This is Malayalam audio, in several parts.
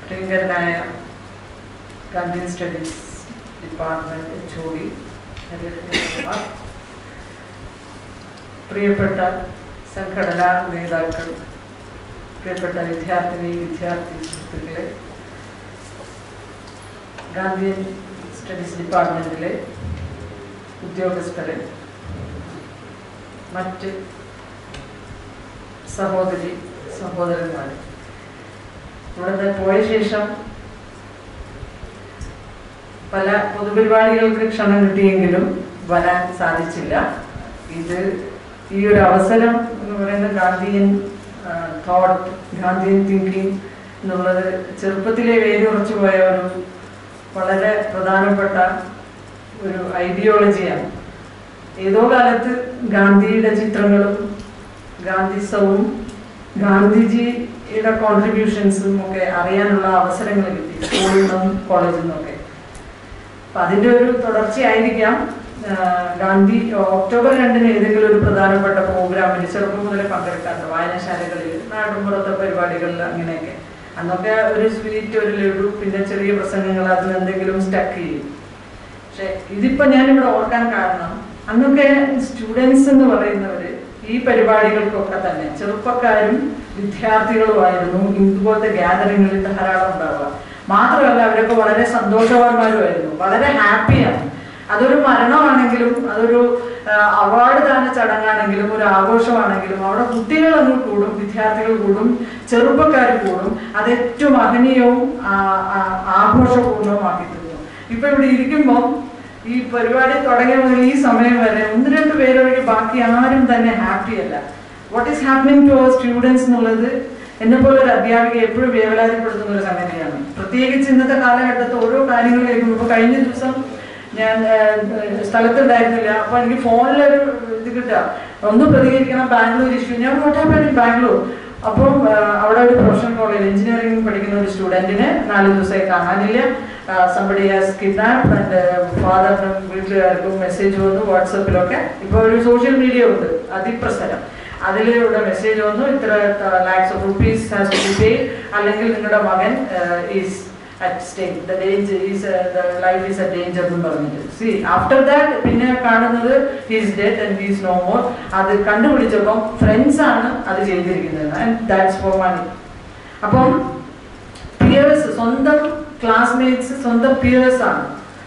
പ്രിയങ്കരനായ Gandhi studies department H O D Kumar പ്രിയപ്പെട്ട സംഘടനാ നേതാക്കൾ പ്രിയപ്പെട്ട വിദ്യാർത്ഥിനി വിദ്യാർത്ഥി സുഹൃത്തുക്കളെ ഗാന്ധിയൻ സ്റ്റഡീസ് ഡിപ്പാർട്ട്മെന്റിലെ ഉദ്യോഗസ്ഥരെ മറ്റ് സഹോദരി സഹോദരന്മാർ ഇവിടുന്ന് പോയ ശേഷം പല പൊതുപരിപാടികൾക്ക് ക്ഷണം കിട്ടിയെങ്കിലും വരാൻ സാധിച്ചില്ല ഇത് ഈ ഒരു അവസരം എന്ന് പറയുന്ന ഗാന്ധിയൻ തോട്ട് ഗാന്ധിയൻ തിങ്കിങ് എന്നുള്ളത് ചെറുപ്പത്തിലെ വേദി ഉറച്ചു പോയ ഒരു വളരെ പ്രധാനപ്പെട്ട ഒരു ഐഡിയോളജിയാണ് ഏതോ കാലത്ത് ഗാന്ധിയുടെ ചിത്രങ്ങളും ഗാന്ധിസവും ഗാന്ധിജിയുടെ കോൺട്രിബ്യൂഷൻസും ഒക്കെ അറിയാനുള്ള അവസരങ്ങൾ കിട്ടി സ്കൂളിൽ നിന്നും കോളേജിൽ നിന്നൊക്കെ അപ്പൊ അതിന്റെ ഒരു തുടർച്ചയായിരിക്കാം ആ, ഗാന്ധി ഒക്ടോബർ രണ്ടിന് ഏതെങ്കിലും ഒരു പ്രധാനപ്പെട്ട പ്രോഗ്രാമിൽ ചെറുപ്പം മുതലേ പങ്കെടുക്കാറുണ്ട് വായനശാലകളിൽ നാടുമ്പുറത്തെ പരിപാടികളിൽ അങ്ങനെയൊക്കെ അന്നൊക്കെ ഒരു സ്വീറ്റ് ഒരു ലഡു പിന്നെ ചെറിയ പ്രസംഗങ്ങൾ അതിൽ എന്തെങ്കിലും സ്റ്റക്ക് ചെയ്യും പക്ഷെ ഇതിപ്പോ ഞാനിവിടെ ഓർക്കാൻ കാരണം അന്നൊക്കെ സ്റ്റുഡൻസ് എന്ന് പറയുന്നവര് ഈ പരിപാടികൾക്കൊക്കെ തന്നെ ചെറുപ്പക്കാരും വിദ്യാർത്ഥികളുമായിരുന്നു ഇതുപോലത്തെ ഗ്യാതറിങ്ങളിൽ ധാരാളം ഉണ്ടാവുക മാത്രമല്ല അവരൊക്കെ വളരെ സന്തോഷവാന്മാരുമായിരുന്നു വളരെ ഹാപ്പിയാണ് അതൊരു മരണമാണെങ്കിലും അതൊരു അവാർഡ് ദാന ചടങ്ങാണെങ്കിലും ഒരു ആഘോഷമാണെങ്കിലും അവിടെ കുട്ടികൾ അങ്ങ് കൂടും വിദ്യാർത്ഥികൾ കൂടും ചെറുപ്പക്കാർ കൂടും അത് ഏറ്റവും മഹനീയവും ആ, ആ, ആഘോഷപൂർണ്ണവുമാക്കി തീർന്നു ഇപ്പൊ ഇവിടെ ഇരിക്കുമ്പോൾ ഈ പരിപാടി തുടങ്ങിയ മുതൽ ഈ സമയം വരെ ഒന്ന് രണ്ട് പേരൊഴികെ ബാക്കി ആരും തന്നെ ഹാപ്പി അല്ല what is happening to our students എന്നുള്ളത് എന്നെ പോലെ ഒരു അധ്യാപിക എപ്പോഴും വേവലാതിപ്പെടുത്തുന്ന ഒരു സംഗതിയാണ് പ്രത്യേകിച്ച് ഇന്നത്തെ കാലഘട്ടത്തിൽ ഓരോ കാര്യങ്ങൾ കേൾക്കുമ്പോൾ ഇപ്പൊ കഴിഞ്ഞ ദിവസം ഞാൻ ഏഹ്, സ്ഥലത്തുണ്ടായിരുന്നില്ല അപ്പൊ എനിക്ക് ഫോണിലൊരു ഇത് കിട്ടുക ഒന്ന് പ്രതികരിക്കണം ബാംഗ്ലൂർ ഇഷ്യൂ ഞാൻ വോട്ടാൻ ബാംഗ്ലൂർ അപ്പം ഏഹ്, അവിടെ ഒരു പ്രൊഫഷണൽ കോളേജ് എഞ്ചിനീയറിംഗ് പഠിക്കുന്ന ഒരു സ്റ്റുഡന്റിന് നാല് ദിവസമായി കാണാനില്ല സംബടി ഹാസ് കിഡ്നാപ്പ് ആൻഡ് ഫാദറിനും വീട്ടുകാർക്കും മെസ്സേജ് വന്നു വാട്സപ്പിലൊക്കെ ഇപ്പോൾ ഒരു സോഷ്യൽ മീഡിയ ഉണ്ട് അതിപ്രസരം അതിലൂടെ മെസ്സേജ് വന്നു ഇത്ര lakhs of rupees has to pay അല്ലെങ്കിൽ നിങ്ങളുടെ മകൻ is at stake the danger is the life is a danger എന്ന് പറഞ്ഞിട്ട് സി ആഫ്റ്റർ ദാറ്റ് പിന്നെ കാണുന്നത് he's dead and he's no more അത് കണ്ടുപിടിച്ചപ്പം ഫ്രണ്ട്സ് ആണ് അത് ചെയ്തിരിക്കുന്നത് ആൻഡ് ദാറ്റ്സ് ഫോർ മണി അപ്പം പിയേഴ്സ് സ്വന്തം ക്ലാസ്മേറ്റ്സ് സ്വന്തം പിയേഴ്സ് ആണ്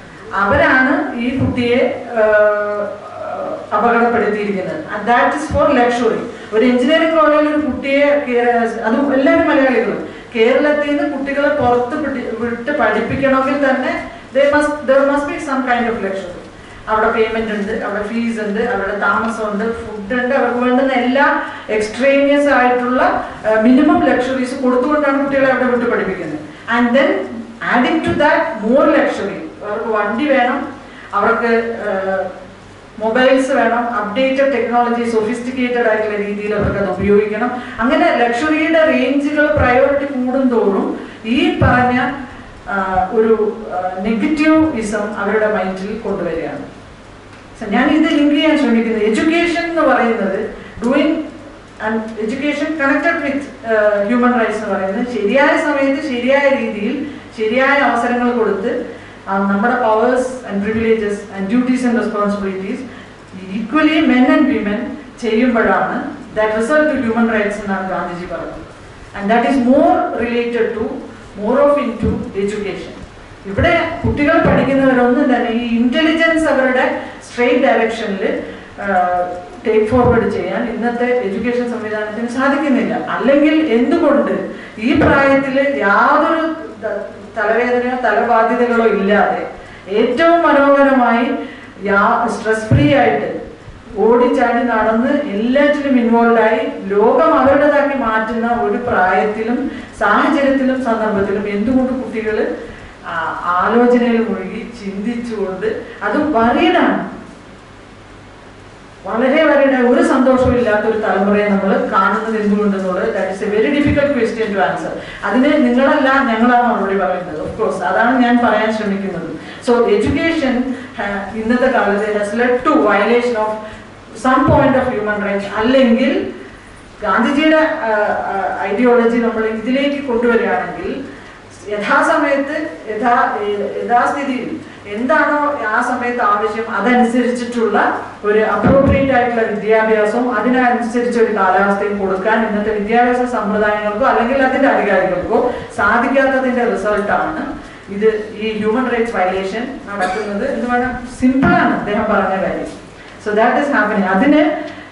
അവരാണ് ഈ കുട്ടിയെ ആഹ്, ആഹ്, അപകടപ്പെടുത്തിയിരിക്കുന്നത് ദാറ്റ് ഇസ് ഫോർ ലക്ഷറി ഒരു എഞ്ചിനീയറിംഗ് കോളേജിൽ ഒരു കുട്ടിയെ കേ- അതും എല്ലാവരും മലയാളികളും കേരളത്തിൽ നിന്ന് കുട്ടികളെ പുറത്ത് പിടി- വിട്ട് പഠിപ്പിക്കണമെങ്കിൽ തന്നെ must be some kind of luxury അവിടെ പേയ്മെന്റ് ഉണ്ട് അവിടെ ഫീസ് ഉണ്ട് അവിടെ താമസമുണ്ട് ഫുഡ് ഉണ്ട് അവർക്ക് വേണ്ടുന്ന എല്ലാ എക്സ്ട്രേനിയസ് ആയിട്ടുള്ള മിനിമം ലക്ഷറീസ് കൊടുത്തുകൊണ്ടാണ് കുട്ടികളെ അവിടെ വിട്ട് പഠിപ്പിക്കുന്നത് and then adding to that more luxury അവർക്ക് വണ്ടി വേണം അവർക്ക് മൊബൈൽസ് വേണം അപ്ഡേറ്റഡ് ടെക്നോളജി സൊഫിസ്റ്റിക്കേറ്റഡ് ആയിട്ടുള്ള രീതിയിൽ അവർക്ക് അത് ഉപയോഗിക്കണം അങ്ങനെ ലക്ഷറിയുടെ റേഞ്ചുകൾ പ്രയോറിറ്റി കൂടുന്തോറും ഈ പറഞ്ഞ ആ, ഒരു നെഗറ്റീവ് ഇസം അവരുടെ മൈൻഡിൽ കൊണ്ടുവരികയാണ് So, ഞാൻ ഇത് ലിങ്ക് ചെയ്യാൻ ശ്രമിക്കുന്നത് എഡ്യൂക്കേഷൻ എന്ന് പറയുന്നത് doing and education connected with human rights എന്ന് പറയുന്നത് ശരിയായ സമയത്ത് ശരിയായ രീതിയിൽ ശരിയായ അവസരങ്ങൾ കൊടുത്ത് ആ, നമ്മുടെ powers and privileges and duties and responsibilities equally men and women ചെയ്യുമ്പോഴാണ് that result to human rights എന്നാണ് ഗാന്ധിജി പറഞ്ഞത് and that is more related to more of in to education ഇവിടെ കുട്ടികൾ പഠിക്കുന്നവരൊന്നും തന്നെ ഈ ഇന്റലിജൻസ് അവരുടെ സ്ട്രെയിറ്റ് ഡയറക്ഷനിൽ ടേക്ക് ഫോർവേഡ് ചെയ്യാൻ ഇന്നത്തെ എഡ്യൂക്കേഷൻ സംവിധാനത്തിന് സാധിക്കുന്നില്ല അല്ലെങ്കിൽ എന്തുകൊണ്ട് ഈ പ്രായത്തിൽ യാതൊരു ത- തലവേദനയോ തലബാധ്യതകളോ ഇല്ലാതെ ഏറ്റവും മനോഹരമായി സ്ട്രെസ് ഫ്രീ ആയിട്ട് ഓടിച്ചാടി നടന്ന് എല്ലാറ്റിലും ഇൻവോൾവ് ആയി ലോകം അവരുടേതാക്കി മാറ്റുന്ന ഒരു പ്രായത്തിലും സാഹചര്യത്തിലും സന്ദർഭത്തിലും എന്തുകൊണ്ട് കുട്ടികൾ ആലോചനയിൽ മുഴുകി ചിന്തിച്ചുകൊണ്ട് അത് വരീഡാണ് വളരെ വളരെ ഒരു സന്തോഷവും ഇല്ലാത്ത ഒരു തലമുറയെ നമ്മൾ കാണുന്നത് എന്തുകൊണ്ടെന്നുള്ളത് that is a very difficult question to answer അതിന് നിങ്ങളല്ല ഞങ്ങളാണ് മറുപടി പറയുന്നത് ഓഫ് കോഴ്സ് അതാണ് ഞാൻ പറയാൻ ശ്രമിക്കുന്നത് സോ എഡ്യൂക്കേഷൻ ഇന്നത്തെ കാലത്ത് has led to violation of some point of human rights അല്ലെങ്കിൽ ഗാന്ധിജിയുടെ ഐഡിയോളജി നമ്മൾ ഇതിലേക്ക് കൊണ്ടുവരികയാണെങ്കിൽ യഥാസമയത്ത് യഥാ യഥാസ്ഥിതിയിൽ എന്താണോ ആ സമയത്ത് ആവശ്യം അതനുസരിച്ചിട്ടുള്ള ഒരു അപ്രോപ്രിയേറ്റ് ആയിട്ടുള്ള വിദ്യാഭ്യാസവും അതിനനുസരിച്ച് ഒരു കാലാവസ്ഥയും കൊടുക്കാൻ ഇന്നത്തെ വിദ്യാഭ്യാസ സമ്പ്രദായങ്ങൾക്കോ അല്ലെങ്കിൽ അതിന്റെ അധികാരികൾക്കോ സാധിക്കാത്തതിന്റെ റിസൾട്ടാണ് ഇത് ഈ ഹ്യൂമൻ റൈറ്റ്സ് വയലേഷൻ നടക്കുന്നത് എന്ന് വേണം സിമ്പിളാണ് അദ്ദേഹം പറഞ്ഞ കാര്യം സോ ദാറ്റ് ഈസ് ഹാപ്പനിങ് അതിന്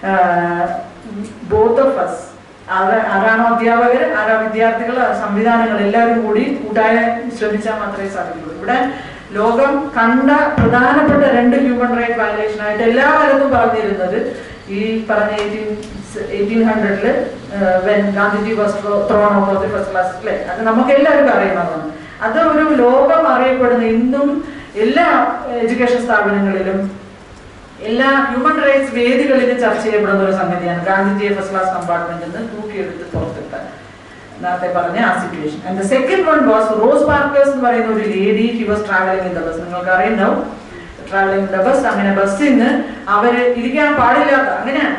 ബോത്ത് ഓഫ് അസ് ആരാണോ അധ്യാപകർ ആരാ വിദ്യാർത്ഥികൾ സംവിധാനങ്ങൾ എല്ലാവരും കൂടി കൂട്ടായ ശ്രമിച്ചാൽ മാത്രമേ സാധിക്കുള്ളൂ ഇവിടെ ലോകം കണ്ട പ്രധാനപ്പെട്ട രണ്ട് ഹ്യൂമൻ റൈറ്റ് വയലേഷൻ ആയിട്ട് എല്ലാ കാലത്തും പറഞ്ഞിരുന്നത് ഈ പറഞ്ഞ എയ്റ്റീൻ എയ്റ്റീൻ ഹൺഡ്രഡില് when Gandhiji was thrown out of the first class അല്ലേ അത് നമുക്ക് എല്ലാവർക്കും അറിയുന്നതാണ് അത് ഒരു ലോകം അറിയപ്പെടുന്ന ഇന്നും എല്ലാ എഡ്യൂക്കേഷൻ സ്ഥാപനങ്ങളിലും എല്ലാ ഹ്യൂമൻ റൈറ്റ്സ് വേദികളിലും ചർച്ച ചെയ്യപ്പെടുന്ന ഒരു സംഗതിയാണ് ഗാന്ധിജിയെ ഫസ്റ്റ് ക്ലാസ് കമ്പാർട്ട്മെന്റിൽ നിന്ന് തൂക്കിയെടുത്ത് പുറത്തിട്ട നേരത്തെ പറഞ്ഞ ആ situation and second one was Rosa Parks എന്ന് പറയുന്ന ഒരു lady he was travelling in the bus നിങ്ങൾക്ക് അറിയുണ്ടാവും ട്രാവലിംഗ് ഇൻ ദ ബസ് അങ്ങനെ ബസ്സിൽ നിന്ന് അവര് ഇരിക്കാൻ പാടില്ലാത്ത അങ്ങനെയാണ്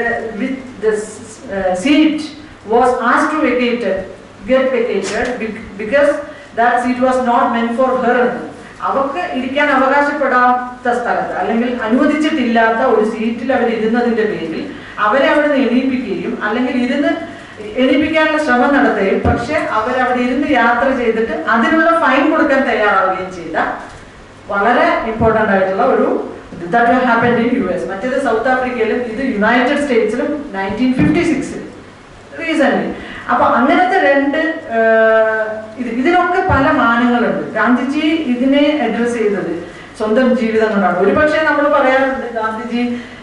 seat was as to vacated get vacated because that seat was not meant for her എന്ന് അവർക്ക് ഇരിക്കാൻ അവകാശപ്പെടാത്ത സ്ഥലത്ത് അല്ലെങ്കിൽ അനുവദിച്ചിട്ടില്ലാത്ത ഒരു സീറ്റിൽ അവർ ഇരുന്നതിന്റെ പേരിൽ അവരെ അവിടെ നിന്ന് എണീപ്പിക്കുകയും അല്ലെങ്കിൽ ഇരുന്ന് എണീപ്പിക്കാനുള്ള ശ്രമം നടത്തുകയും പക്ഷെ അവരവിടെ ഇരുന്ന് യാത്ര ചെയ്തിട്ട് അതിനുള്ള ഫൈൻ കൊടുക്കാൻ തയ്യാറാവുകയും ചെയ്ത വളരെ ഇമ്പോർട്ടന്റ് ആയിട്ടുള്ള ഒരു that happen in U S മറ്റേത് സൗത്ത് ആഫ്രിക്കയിലും ഇത് യുണൈറ്റഡ് സ്റ്റേറ്റ്സിലും നയൻറ്റീൻ ഫിഫ്റ്റി സിക്സിൽ റീസൺലി അപ്പൊ അങ്ങനത്തെ രണ്ട് ഇത് ഇതിനൊക്കെ പല മാനങ്ങളുണ്ട് ഗാന്ധിജി ഇതിനെ അഡ്രസ് ചെയ്തത് സ്വന്തം ജീവിതം കൊണ്ടാണ് ഒരുപക്ഷെ നമ്മൾ പറയാറുണ്ട് Gandhiji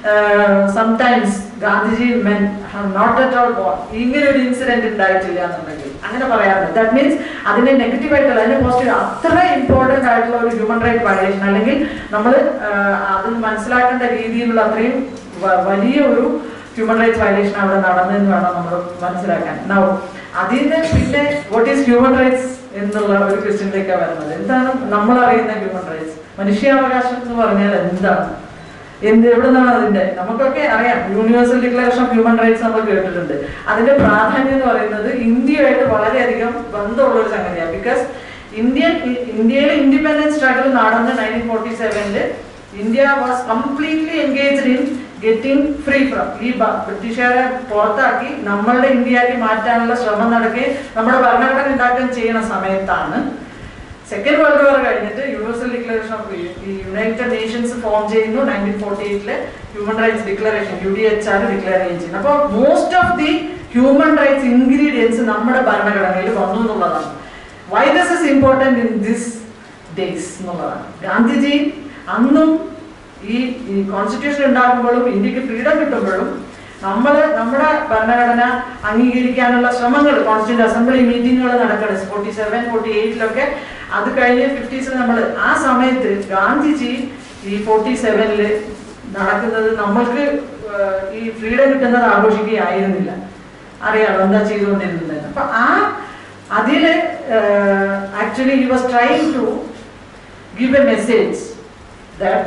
sometimes Gandhiji men not at all born ഇങ്ങനെ ഒരു ഇൻസിഡന്റ് ഉണ്ടായിട്ടില്ല എന്നുണ്ടെങ്കിൽ അങ്ങനെ പറയാറുണ്ട് ദാറ്റ് മീൻസ് അതിനെ നെഗറ്റീവ് ആയിട്ടുള്ള അതിനെ പോസിറ്റീവ് അത്ര ഇമ്പോർട്ടന്റ് ആയിട്ടുള്ള ഒരു ഹ്യൂമൻ റൈറ്റ് വയലേഷൻ അല്ലെങ്കിൽ നമ്മൾ അത് മനസ്സിലാക്കേണ്ട രീതിയിലുള്ള അത്രയും വലിയ ഒരു ഹ്യൂമൻ റൈറ്റ്സ് വയലേഷൻ അവിടെ നടന്നെന്ന് വേണം നമ്മൾ മനസ്സിലാക്കാൻ നൗ അതിന് പിന്നെ വാട്ട് ഈസ് ഹ്യൂമൻ റൈറ്റ്സ് എന്നുള്ള ഒരു ക്വസ്റ്റ്യനിലേക്കാണ് വരുന്നത് എന്താണ് നമ്മൾ അറിയുന്ന ഹ്യൂമൻ റൈറ്റ്സ് മനുഷ്യാവകാശം എന്ന് പറഞ്ഞാൽ എന്താണ് എന്ത് എവിടെ നിന്നാണ് അതിന്റെ നമുക്കൊക്കെ അറിയാം universal declaration of human rights നമ്മൾ കേട്ടിട്ടുണ്ട് അതിന്റെ പ്രാധാന്യം എന്ന് പറയുന്നത് ഇന്ത്യയായിട്ട് വളരെയധികം ബന്ധമുള്ള ഒരു സംഗതിയാണ് ബിക്കോസ് ഇന്ത്യൻ ഇന്ത്യയിലെ ഇൻഡിപെൻഡൻസ് സ്ട്രഗിൾ നടന്ന നയൻറ്റീൻ ഫോർട്ടി സെവനില് India was completely engaged in getting free from ഈ ബ്രിട്ടീഷുകാരെ പുറത്താക്കി നമ്മളുടെ ഇന്ത്യയാക്കി മാറ്റാനുള്ള ശ്രമം നടക്കുകയും നമ്മുടെ ഭരണഘടന ഉണ്ടാക്കുകയും ചെയ്യുന്ന സമയത്താണ് സെക്കൻഡ് വേൾഡ് വാർ കഴിഞ്ഞിട്ട് യൂണിവേഴ്സൽ ഡിക്ലറേഷൻ ഓഫ് ഈ യുണൈറ്റഡ് നേഷൻസ് ഫോം ചെയ്യുന്നു നയൻറ്റീൻ ഫോർട്ടി എയ്റ്റിലെ human rights declaration U D H R declare ചെയ്യുകയും ചെയ്യുന്നു അപ്പോൾ most of the human rights ingredients നമ്മുടെ ഭരണഘടനയിൽ വന്നു എന്നുള്ളതാണ് why this is important in this days എന്നുള്ളതാണ് ഗാന്ധിജി അന്നും ഈ ഈ കോൺസ്റ്റിറ്റ്യൂഷൻ ഉണ്ടാകുമ്പോഴും ഇന്ത്യക്ക് ഫ്രീഡം കിട്ടുമ്പോഴും നമ്മൾ നമ്മുടെ ഭരണഘടന അംഗീകരിക്കാനുള്ള ശ്രമങ്ങൾ കോൺസ്റ്റിറ്റ്യൂന്റ് അസംബ്ലി മീറ്റിങ്ങുകൾ നടക്കണം ഫോർട്ടി സെവൻ ഫോർട്ടി എയ്റ്റിലൊക്കെ അത് കഴിഞ്ഞ് ഫിഫ്റ്റീസിൽ നമ്മൾ ആ സമയത്ത് ഗാന്ധിജി ഈ ഫോർട്ടി സെവനില് നടക്കുന്നത് നമ്മൾക്ക് ഈ ഫ്രീഡം കിട്ടുന്നത് ആഘോഷിക്കുകയായിരുന്നില്ല അറിയാലോ എന്താ ചെയ്തുകൊണ്ടിരുന്നത് അപ്പൊ ആ അതില് actually he was trying to give a message that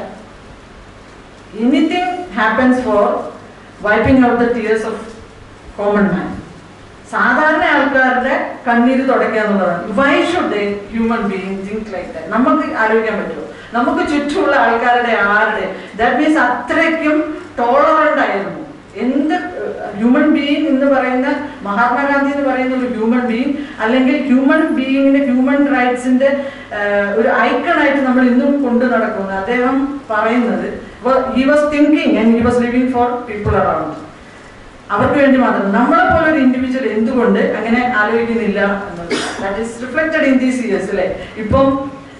anything happens for wiping out the tears of common man സാധാരണ ആൾക്കാരുടെ കണ്ണീര് തുടയ്ക്കുക എന്നുള്ളതാണ് why should a human being think like that നമുക്ക് ആലോചിക്കാൻ പറ്റുമോ നമുക്ക് ചുറ്റുമുള്ള ആൾക്കാരുടെ ആരുടെ ദാറ്റ് മീൻസ് അത്രയ്ക്കും ടോളറന്റ് ആയിരുന്നു എന്ത് ഹ്യൂമൻ ബീയിങ് എന്ന് പറയുന്ന മഹാത്മാഗാന്ധി എന്ന് പറയുന്ന ഒരു ഹ്യൂമൻ ബീയിങ് അല്ലെങ്കിൽ ഹ്യൂമൻ ബീയിങ്ങിന്റെ ഹ്യൂമൻ റൈറ്റ്സിന്റെ ഒരു ഐക്കൺ ആയിട്ട് നമ്മൾ ഇന്നും കൊണ്ടു നടക്കുന്നത് അദ്ദേഹം പറയുന്നത് he was thinking and he was living for people around അവർക്ക് വേണ്ടി മാത്രം നമ്മളെ പോലെ ഒരു ഇൻഡിവിജ്വൽ എന്തുകൊണ്ട് അങ്ങനെ ആലോചിക്കുന്നില്ല എന്നത് that is reflected in these years അല്ലേ ഇപ്പം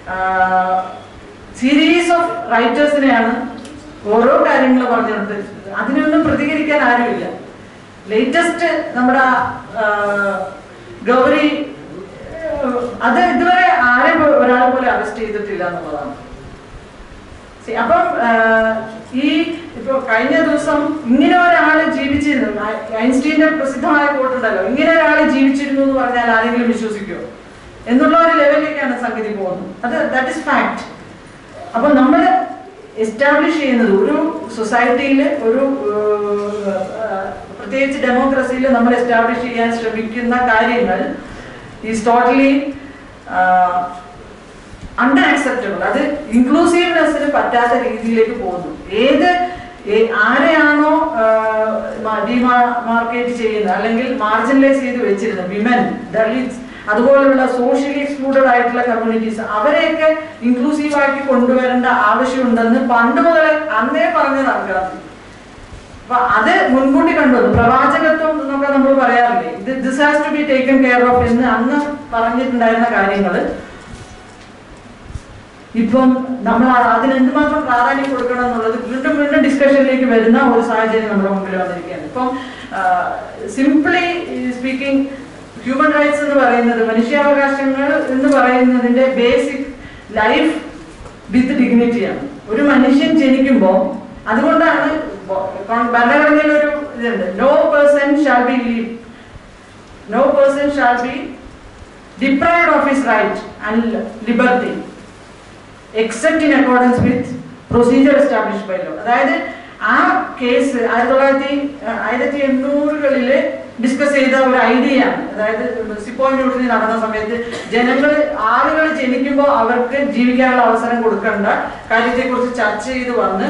സീരീസ് ഓഫ് റൈറ്റേഴ്സിനെയാണ് ഓരോ കാര്യങ്ങൾ പറഞ്ഞിട്ട് അതിനൊന്നും പ്രതികരിക്കാൻ ആരുമില്ല ലേറ്റസ്റ്റ് നമ്മുടെ ഗൗരി അത് ഇതുവരെ ആരും ഒരാളെ പോലെ അറസ്റ്റ് ചെയ്തിട്ടില്ല എന്നുള്ളതാണ് അപ്പം ഈ ഇപ്പൊ കഴിഞ്ഞ ദിവസം ഇങ്ങനെ ഒരാള് ജീവിച്ചിരുന്നു ഐൻസ്റ്റീന്റെ പ്രസിദ്ധമായ കോട്ടുണ്ടല്ലോ ഇങ്ങനെ ഒരാള് ജീവിച്ചിരുന്നു എന്ന് പറഞ്ഞാൽ ആരെങ്കിലും വിശ്വസിക്കുമോ എന്നുള്ള ഒരു ലെവലിലേക്കാണ് സംഗതി പോകുന്നത് അത് ദാറ്റ് ഇസ് ഫാക്ട് അപ്പൊ നമ്മൾ എസ്റ്റാബ്ലിഷ് ചെയ്യുന്നത് ഒരു സൊസൈറ്റിയിൽ ഒരു പ്രത്യേകിച്ച് ഡെമോക്രസിയിൽ നമ്മൾ എസ്റ്റാബ്ലിഷ് ചെയ്യാൻ ശ്രമിക്കുന്ന കാര്യങ്ങൾ ഈസ് ടോട്ടലി അൺഅക്സെപ്റ്റബിൾ അത് ഇൻക്ലൂസീവ്നെസ്സിന് പറ്റാത്ത രീതിയിലേക്ക് പോകുന്നു ഏത് ഏ- ആരെയാണോ ഡിമാർക്കേറ്റ് ചെയ്യുന്നത് അല്ലെങ്കിൽ മാർജിനലൈസ് ചെയ്ത് വെച്ചിരുന്നത് വിമൻ ദളിറ്റ്സ് അതുപോലുള്ള സോഷ്യലി എക്സ്ക്ലൂഡഡ് ആയിട്ടുള്ള കമ്മ്യൂണിറ്റീസ് അവരെയൊക്കെ ഇൻക്ലൂസീവ് ആക്കി കൊണ്ടുവരേണ്ട ആവശ്യമുണ്ടെന്ന് പണ്ട് മുതലേ അന്നേ പറഞ്ഞതാണ് ഗാന്ധി അപ്പൊ അത് മുൻകൂട്ടി കണ്ടുവന്നു പ്രവാചകത്വം എന്നൊക്കെ നമ്മൾ പറയാറില്ലേ ഇത് this has to be taken care of എന്ന് അന്ന് പറഞ്ഞിട്ടുണ്ടായിരുന്ന കാര്യങ്ങള് ഇപ്പം നമ്മൾ ആ- അതിന് എന്തുമാത്രം പ്രാധാന്യം കൊടുക്കണം എന്നുള്ളത് വീണ്ടും വീണ്ടും ഡിസ്കഷനിലേക്ക് വരുന്ന ഒരു സാഹചര്യം നമ്മുടെ മുമ്പിൽ വന്നിരിക്കുകയാണ് ഇപ്പം സിംപ്ലി സ്പീക്കിംഗ് ഹ്യൂമൻ റൈറ്റ്സ് എന്ന് പറയുന്നത് മനുഷ്യാവകാശങ്ങൾ എന്ന് പറയുന്നതിന്റെ ബേസിക് ലൈഫ് വിത്ത് ഡിഗ്നിറ്റിയാണ് ഒരു മനുഷ്യൻ ജനിക്കുമ്പോൾ അതുകൊണ്ടാണ് ബോ- ഭരണഘടനയിൽ ഒരു ഇതുണ്ട് no person shall be leave no person shall be deprived of his right and liberty except in accordance with procedure establish by law അതായത് ആ കേസ് ആയിരത്തി തൊള്ളായിരത്തി അഹ് ആയിരത്തി എണ്ണൂറുകളില് ഡിസ്കസ് ചെയ്ത ഒരു ഐഡിയ ആണ് അതായത് സിപ്പോ ന്യൂട്ടനി നടന്ന സമയത്ത് ജനങ്ങൾ ആളുകൾ ജനിക്കുമ്പോൾ അവർക്ക് ജീവിക്കാനുള്ള അവസരം കൊടുക്കേണ്ട കാര്യത്തെക്കുറിച്ച് ചർച്ച ചെയ്ത് വന്ന്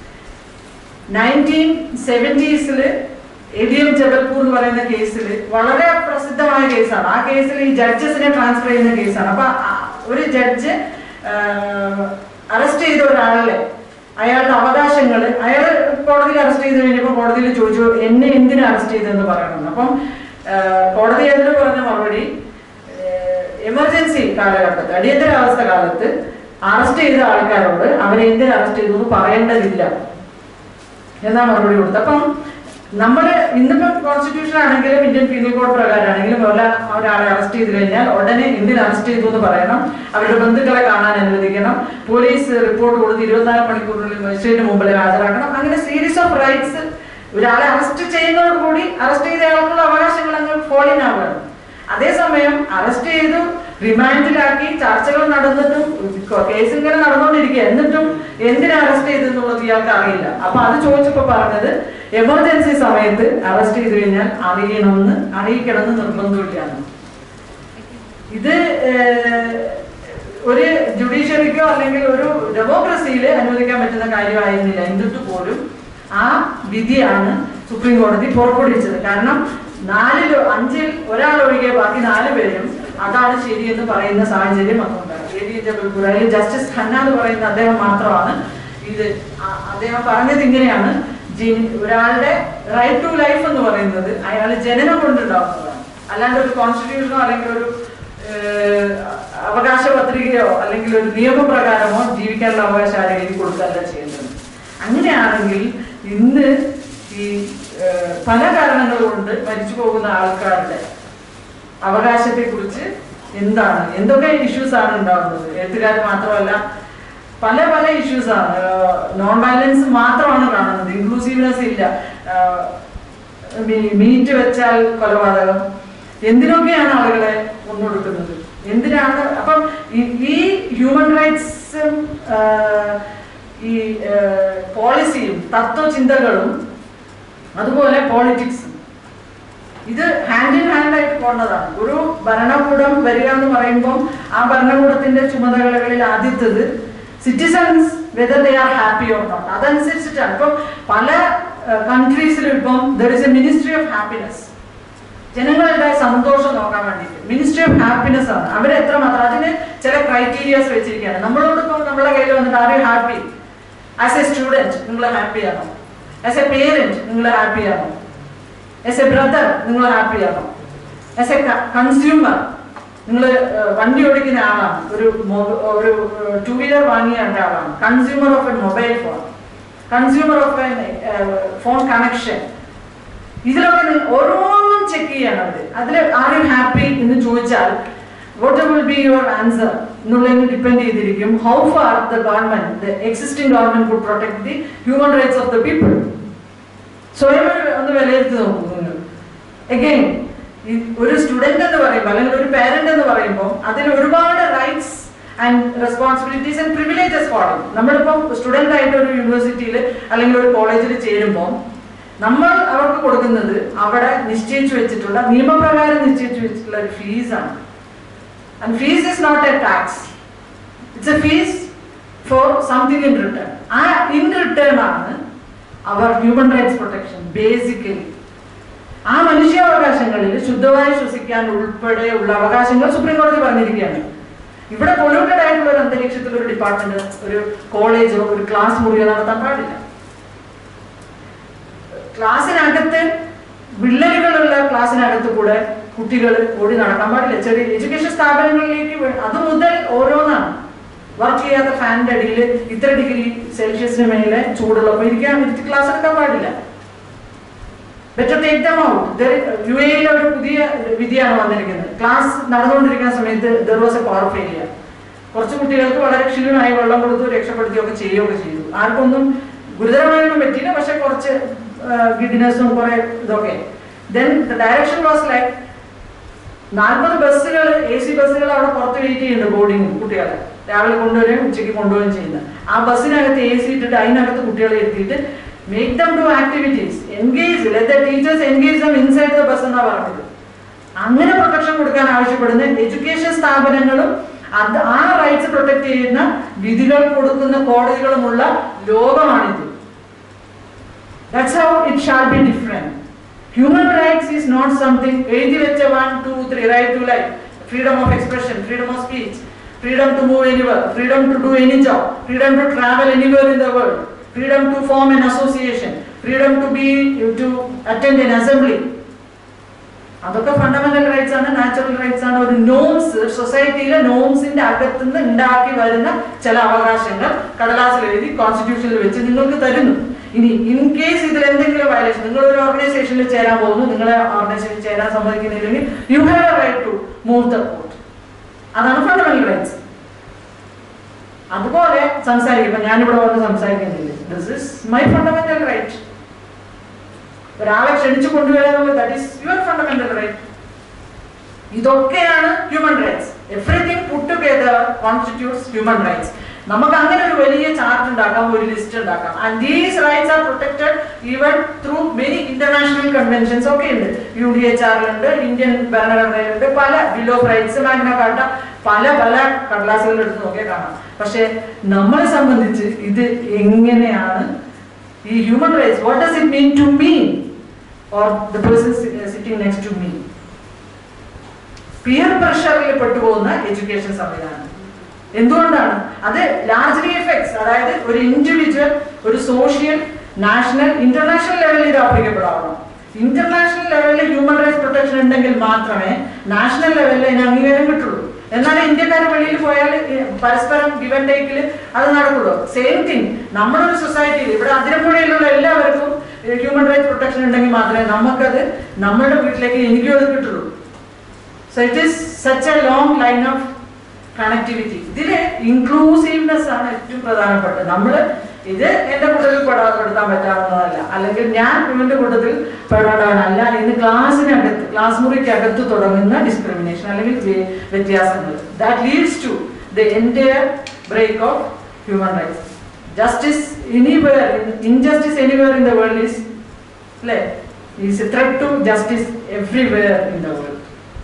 നയൻറ്റീൻ സെവൻറ്റീസില് എഡിയം ജബൽപൂർ എന്ന് പറയുന്ന കേസിൽ വളരെ പ്രസിദ്ധമായ കേസാണ് ആ കേസിൽ ഈ ജഡ്ജസിനെ ട്രാൻസ്ഫർ ചെയ്യുന്ന കേസാണ് അപ്പൊ ആ- ഒരു ജഡ്ജ് അറസ്റ്റ് ചെയ്ത ഒരാളെ അയാളുടെ അവകാശങ്ങൾ അയാൾ കോടതിയിൽ അറസ്റ്റ് ചെയ്ത് കഴിഞ്ഞപ്പോൾ കോടതിയിൽ ചോദിച്ചു എന്നെ എന്തിനു അറസ്റ്റ് ചെയ്തതെന്ന് പറയണമെന്ന് അപ്പം ആ, കോടതി അതിന് പറഞ്ഞ മറുപടി എമർജൻസി കാലഘട്ടത്ത് അടിയന്തരാവസ്ഥ കാലത്ത് അറസ്റ്റ് ചെയ്ത ആൾക്കാരോട് അവരെ എന്തിനു അറസ്റ്റ് ചെയ്തു എന്ന് പറയേണ്ടതില്ല എന്നാ മറുപടി കൊടുത്തത് അപ്പം നമ്മൾ ഇന്നിപ്പം കോൺസ്റ്റിറ്റ്യൂഷൻ ആണെങ്കിലും ഇന്ത്യൻ പീനൽ കോഡ് പ്രകാരമാണെങ്കിലും ഒരാ ഒരാളെ അറസ്റ്റ് ചെയ്ത് കഴിഞ്ഞാൽ ഉടനെ എന്തിന് അറസ്റ്റ് ചെയ്തു എന്ന് പറയണം അവരുടെ ബന്ധുക്കളെ കാണാൻ അനുവദിക്കണം പോലീസ് റിപ്പോർട്ട് കൊടുത്ത് ഇരുപത്തിനാല് മണിക്കൂറിനുള്ളിൽ മജിസ്ട്രേറ്റിന് മുമ്പിൽ ഹാജരാക്കണം അങ്ങനെ സീരീസ് ഓഫ് റൈറ്റ്സ് ഒരാളെ അറസ്റ്റ് ചെയ്യുന്നതോടുകൂടി അറസ്റ്റ് ചെയ്ത ആൾക്കുള്ള അവകാശങ്ങൾ അങ്ങ് ഫോളിൻ ആവുകയാണ് അതേസമയം അറസ്റ്റ് ചെയ്തു റിമാൻഡിലാക്കി ചർച്ചകൾ നടന്നിട്ടും കേസ് ഇങ്ങനെ നടന്നുകൊണ്ടിരിക്കുക എന്നിട്ടും എന്തിനാ അറസ്റ്റ് ചെയ്തെന്നുള്ളത് ഇയാൾക്ക് അറിയില്ല അപ്പൊ അത് ചോദിച്ചപ്പോ പറഞ്ഞത് എമർജൻസി സമയത്ത് അറസ്റ്റ് ചെയ്ത് കഴിഞ്ഞാൽ അറിയണമെന്ന് അറിയിക്കണമെന്ന് നിർബന്ധമില്ലാന്ന് ഇത് ഏഹ്, ഒരു ജുഡീഷ്യറിക്കോ അല്ലെങ്കിൽ ഒരു ഡെമോക്രസിയിൽ അനുവദിക്കാൻ പറ്റുന്ന കാര്യമായിരുന്നില്ല എന്നിട്ട് പോലും ആ വിധിയാണ് സുപ്രീം കോടതി പുറപ്പെടുവിച്ചത് കാരണം നാലിൽ അഞ്ചിൽ ഒരാൾ ഒഴികെ ബാക്കി നാല് പേരും അതാണ് ശരിയെന്ന് പറയുന്ന സാഹചര്യം അതുകൊണ്ടാണ് എ ഡി ജബൽപൂർ അതിൽ ജസ്റ്റിസ് ഖന്ന എന്ന് പറയുന്ന അദ്ദേഹം മാത്രമാണ് ഇത് ആ- അദ്ദേഹം പറഞ്ഞത് ഇങ്ങനെയാണ് ജനി- ഒരാളുടെ റൈറ്റ് ടു ലൈഫ് എന്ന് പറയുന്നത് അയാൾ ജനനം കൊണ്ടുണ്ടാവുന്നതാണ് അല്ലാണ്ട് ഒരു കോൺസ്റ്റിറ്റ്യൂഷനോ അല്ലെങ്കിൽ ഒരു ഏഹ്, അവകാശ പത്രികയോ അല്ലെങ്കിൽ ഒരു നിയമപ്രകാരമോ ജീവിക്കാനുള്ള അവകാശം ആരും എഴുതി കൊടുക്കല്ല ചെയ്യുന്നത് അങ്ങനെയാണെങ്കിൽ ഇന്ന് ഈ ഏഹ്, പല കാരണങ്ങൾ കൊണ്ട് മരിച്ചു പോകുന്ന ആൾക്കാരുടെ അവകാശത്തെ കുറിച്ച് എന്താണ് എന്തൊക്കെ ഇഷ്യൂസ് ആണ് ഉണ്ടാവുന്നത് എഴുത്തുകാർ മാത്രമല്ല പല പല ഇഷ്യൂസ് ആണ് നോൺ വയലൻസ് മാത്രമാണ് കാണുന്നത് ഇൻക്ലൂസീവ്നെസ് ഇല്ല മീറ്റ് വെച്ചാൽ കൊലപാതകം എന്തിനൊക്കെയാണ് ആളുകളെ കൊന്നൊടുക്കുന്നത് എന്തിനാണ് അപ്പം ഈ- ഈ ഹ്യൂമൻ റൈറ്റ്സും ഈ പോളിസിയും തത്വചിന്തകളും അതുപോലെ പോളിറ്റിക്സും ഇത് ഹാൻഡ് ഇൻ ഹാൻഡ് ആയിട്ട് പോകേണ്ടതാണ് ഒരു ഭരണകൂടം വരിക എന്ന് പറയുമ്പോൾ ആ ഭരണകൂടത്തിന്റെ ചുമതലകളിൽ ആദ്യത്തത് citizens whether they are happy or not അതനുസരിച്ചിട്ടാണ് ഇപ്പം പല കൺട്രീസിലും ഇപ്പം there is a ministry of happiness ജനങ്ങളുടെ സന്തോഷം നോക്കാൻ വേണ്ടിയിട്ട് മിനിസ്ട്രി ഓഫ് ഹാപ്പിനെസ് ആണ് അവർ എത്ര മാത്രം അതിന് ചില ക്രൈറ്റീരിയാസ് വെച്ചിരിക്കുകയാണ് നമ്മളോട് ഇപ്പം നമ്മുടെ കയ്യിൽ വന്നിട്ട് are you happy as a student നിങ്ങൾ ഹാപ്പിയാണോ ആസ് എ പേരന്റ് നിങ്ങൾ ഹാപ്പിയാണോ ആസ് എ ബ്രദർ നിങ്ങൾ ഹാപ്പിയാണോ ആസ് എ കൺസ്യൂമർ നിങ്ങൾ വണ്ടി ഓടിക്കുന്ന ആളാണ് ഒരു മൊ- ഒരു ടു വീലർ വാങ്ങിയ ഒരാളാണ് consumer of a mobile phone consumer of a phone connection ഇതിലൊക്കെ നി- ഓരോന്നും ചെക്ക് ചെയ്യണം അവര് അതിൽ ആരും ഹാപ്പി എന്ന് ചോദിച്ചാൽ what will be your answer എന്നുള്ളതിന് ഡിപ്പെൻഡ് ചെയ്തിരിക്കും how far the government the existing government could protect the human rights of the people സ്വയം ഒരു ഒന്ന് വിലയിരുത്തി നോക്കൂ നിങ്ങൾ എഗെയിൻ ഒരു സ്റ്റുഡന്റ് എന്ന് പറയുമ്പോൾ അല്ലെങ്കിൽ ഒരു പേരന്റ് എന്ന് പറയുമ്പോൾ അതിൽ ഒരുപാട് rights and responsibilities and privileges follow നമ്മളിപ്പം സ്റ്റുഡന്റ് ആയിട്ട് ഒരു യൂണിവേഴ്സിറ്റിയിൽ അല്ലെങ്കിൽ ഒരു കോളേജിൽ ചേരുമ്പോൾ നമ്മൾ അവർക്ക് കൊടുക്കുന്നത് അവിടെ നിശ്ചയിച്ചു വെച്ചിട്ടുള്ള നിയമപ്രകാരം നിശ്ചയിച്ചു വെച്ചിട്ടുള്ള ഒരു ഫീസാണ് and fees is not a tax it's a fee for something in return ah in return ആണ് അവർ ഹ്യൂമൻ റൈറ്റ്സ് പ്രൊട്ടക്ഷൻ ബേസിക്കലി ആ മനുഷ്യാവകാശങ്ങളിൽ ശുദ്ധമായി ശ്വസിക്കാൻ ഉൾപ്പെടെയുള്ള അവകാശങ്ങൾ സുപ്രീം കോടതി പറഞ്ഞിരിക്കുകയാണ് ഇവിടെ പൊല്യൂട്ടഡ് ആയിട്ടുള്ള ഒരു അന്തരീക്ഷത്തിൽ ഒരു ഡിപ്പാർട്ട്മെന്റ് ഒരു കോളേജോ ഒരു ക്ലാസ് മുറിയോ നടത്താൻ പാടില്ല ക്ലാസ്സിനകത്ത് വിള്ളലുകളുള്ള ക്ലാസ്സിനകത്ത് കൂടെ കുട്ടികൾ ഓടി നടക്കാൻ പാടില്ല ചെറിയ എഡ്യൂക്കേഷൻ സ്ഥാപനങ്ങളിലേക്ക് വേ- അത് മുതൽ ഓരോന്നാണ് വർക്ക് ചെയ്യാത്ത ഫാനിന്റെ അടിയിൽ ഇത്ര ഡിഗ്രി സെൽഷ്യസിന് മേലെ ചൂടുള്ളപ്പോൾ ഇരിക്കാൻ ഇരുത്തി ക്ലാസ് എടുക്കാൻ പാടില്ല better take them out U എയിലെ ഒരു പുതിയ വിധിയാണ് വന്നിരിക്കുന്നത് ക്ലാസ് നടന്നുകൊണ്ടിരിക്കുന്ന സമയത്ത് there was a power failure കുറച്ച് കുട്ടികൾക്ക് വളരെ ക്ഷീണമായി വെള്ളം കൊടുത്തു രക്ഷപ്പെടുത്തുകയൊക്കെ ചെയ്യുകയൊക്കെ ചെയ്തു ആർക്കൊന്നും ഗുരുതരമായൊന്നും പറ്റിയില്ല പക്ഷെ കുറച്ച് ഗിഡിനെസ്സും കുറെ ഇതൊക്കെ then the direction was like നാൽപ്പത് ബസ്സുകൾ എ സി ബസ്സുകൾ അവിടെ പുറത്ത് വെയിറ്റ് ചെയ്യുന്നുണ്ട് ബോർഡിങ് കുട്ടികളെ രാവിലെ കൊണ്ടുവരികയും ഉച്ചയ്ക്ക് കൊണ്ടുപോവുകയും ചെയ്യുന്നത് ആ ബസ്സിനകത്ത് എ സി ഇട്ടിട്ട് അതിനകത്ത് കുട്ടികളെ ഇരുത്തിയിട്ട് make them do activities engage let the teachers engage them inside the bus എന്നാ പറഞ്ഞത് അങ്ങനെ പ്രൊട്ടക്ഷൻ കൊടുക്കാൻ ആവശ്യപ്പെടുന്ന എഡ്യൂക്കേഷൻ സ്ഥാപനങ്ങളും അത് ആ റൈറ്റ്സ് പ്രൊട്ടക്ട് ചെയ്യുന്ന വിധികൾ കൊടുക്കുന്ന കോടതികളുമുള്ള ലോകമാണിത് that's how it shall be different human rights is not something എഴുതി വെച്ച one two three right to life freedom of expression freedom of speech freedom to move anywhere, freedom to do any job, freedom to travel anywhere in the world, freedom to form an association, freedom to be to attend an assembly. അതൊക്കെ ഫണ്ടമെന്റൽ റൈറ്റ്സ് ആണ് നാച്ചുറൽ റൈറ്റ്സ് ആണ് ഒരു നോംസ് സൊസൈറ്റിയിലെ നോംസിന്റെ അകത്തുനിന്ന് ഉണ്ടാക്കി വരുന്ന ചില അവകാശങ്ങൾ കടലാസിൽ എഴുതി കോൺസ്റ്റിറ്റ്യൂഷനിൽ വെച്ച് നിങ്ങൾക്ക് തരുന്നു ഇനി ഇൻ കേസ് ഇതിൽ എന്തെങ്കിലും വയലേഷൻ നിങ്ങൾ ഒരു ഓർഗനൈസേഷനിൽ ചേരാൻ പോകുന്നു നിങ്ങളെ ഓർഗനൈസേഷനിൽ ചേരാൻ സമ്മതിക്കുന്നില്ലെങ്കിൽ you have a right to move the court അതാണ് ഫണ്ടമെന്റൽ റൈറ്റ്സ് അതുപോലെ സംസാരിക്കും ഞാനിവിടെ വന്ന് സംസാരിക്കുന്നില്ല this is my fundamental right ഒരാളെ ക്ഷണിച്ചു കൊണ്ടുവരാനുള്ള that is your fundamental right ഇതൊക്കെയാണ് human rights everything put together constitutes human rights നമുക്ക് അങ്ങനെ ഒരു വലിയ ചാർട്ട് ഉണ്ടാക്കാം ഒരു ലിസ്റ്റ് ഉണ്ടാക്കാം and these rights are protected even through many international conventions ഒക്കെ ഉണ്ട് യു ഡി എച്ച് ആറിലുണ്ട് ഇന്ത്യൻ ഭരണഘടനയിലുണ്ട് പല bill of rights Magna Carta പല പല കടലാസുകൾ എടുത്ത് നോക്കിയാൽ കാണാം പക്ഷെ നമ്മളെ സംബന്ധിച്ച് ഇത് എങ്ങനെയാണ് ഈ human rights what does it mean to me or the person sitting next to me peer പ്രഷറിൽ പെട്ടുപോകുന്ന എഡ്യൂക്കേഷൻ സംവിധാനം എന്തുകൊണ്ടാണ് അത് ലാർജ്ലി എഫക്ട്സ് അതായത് ഒരു ഇൻഡിവിജ്വൽ ഒരു സോഷ്യൽ നാഷണൽ ഇന്റർനാഷണൽ ലെവലിൽ ഇത് ആപ്ലിക്കപ്പെടാവണം ഇന്റർനാഷണൽ ലെവലിൽ ഹ്യൂമൻ റൈറ്റ്സ് പ്രൊട്ടക്ഷൻ ഉണ്ടെങ്കിൽ മാത്രമേ നാഷണൽ ലെവലിൽ അതിന് അംഗീകാരം കിട്ടുള്ളൂ എന്നാലും ഇന്ത്യക്കാർ വെളിയിൽ പോയാൽ ഈ പരസ്പരം ഗിവൻ ടേക്കിൽ അത് നടക്കുള്ളൂ സെയിം തിങ് നമ്മളൊരു സൊസൈറ്റിയിൽ ഇവിടെ അതിരപ്പുഴയിലുള്ള എല്ലാവർക്കും ഹ്യൂമൻ റൈറ്റ്സ് പ്രൊട്ടക്ഷൻ ഉണ്ടെങ്കിൽ മാത്രമേ നമുക്കത് നമ്മുടെ വീട്ടിലേക്ക് എനിക്കും അത് കിട്ടുള്ളൂ so it is such a long line of connectivity ഇതില് ഇൻക്ലൂസീവ്നെസ് ആണ് ഏറ്റവും പ്രധാനപ്പെട്ടത് നമ്മൾ ഇത് എന്റെ കൂട്ടത്തിൽ പെടാപ്പെടുത്താൻ പറ്റാവുന്നതല്ല അല്ലെങ്കിൽ ഞാൻ ഇവന്റെ കൂട്ടത്തിൽ പെടേണ്ടവനല്ല ഇന്ന് ക്ലാസ്സിനകത്ത് ക്ലാസ് മുറിക്കകത്ത് തുടങ്ങുന്ന ഡിസ്ക്രിമിനേഷൻ അല്ലെങ്കിൽ വ്യ- വ്യത്യാസങ്ങൾ that leads to the entire break of human rights justice anywhere injustice anywhere in the world is അല്ലേ is a threat to justice everywhere in the world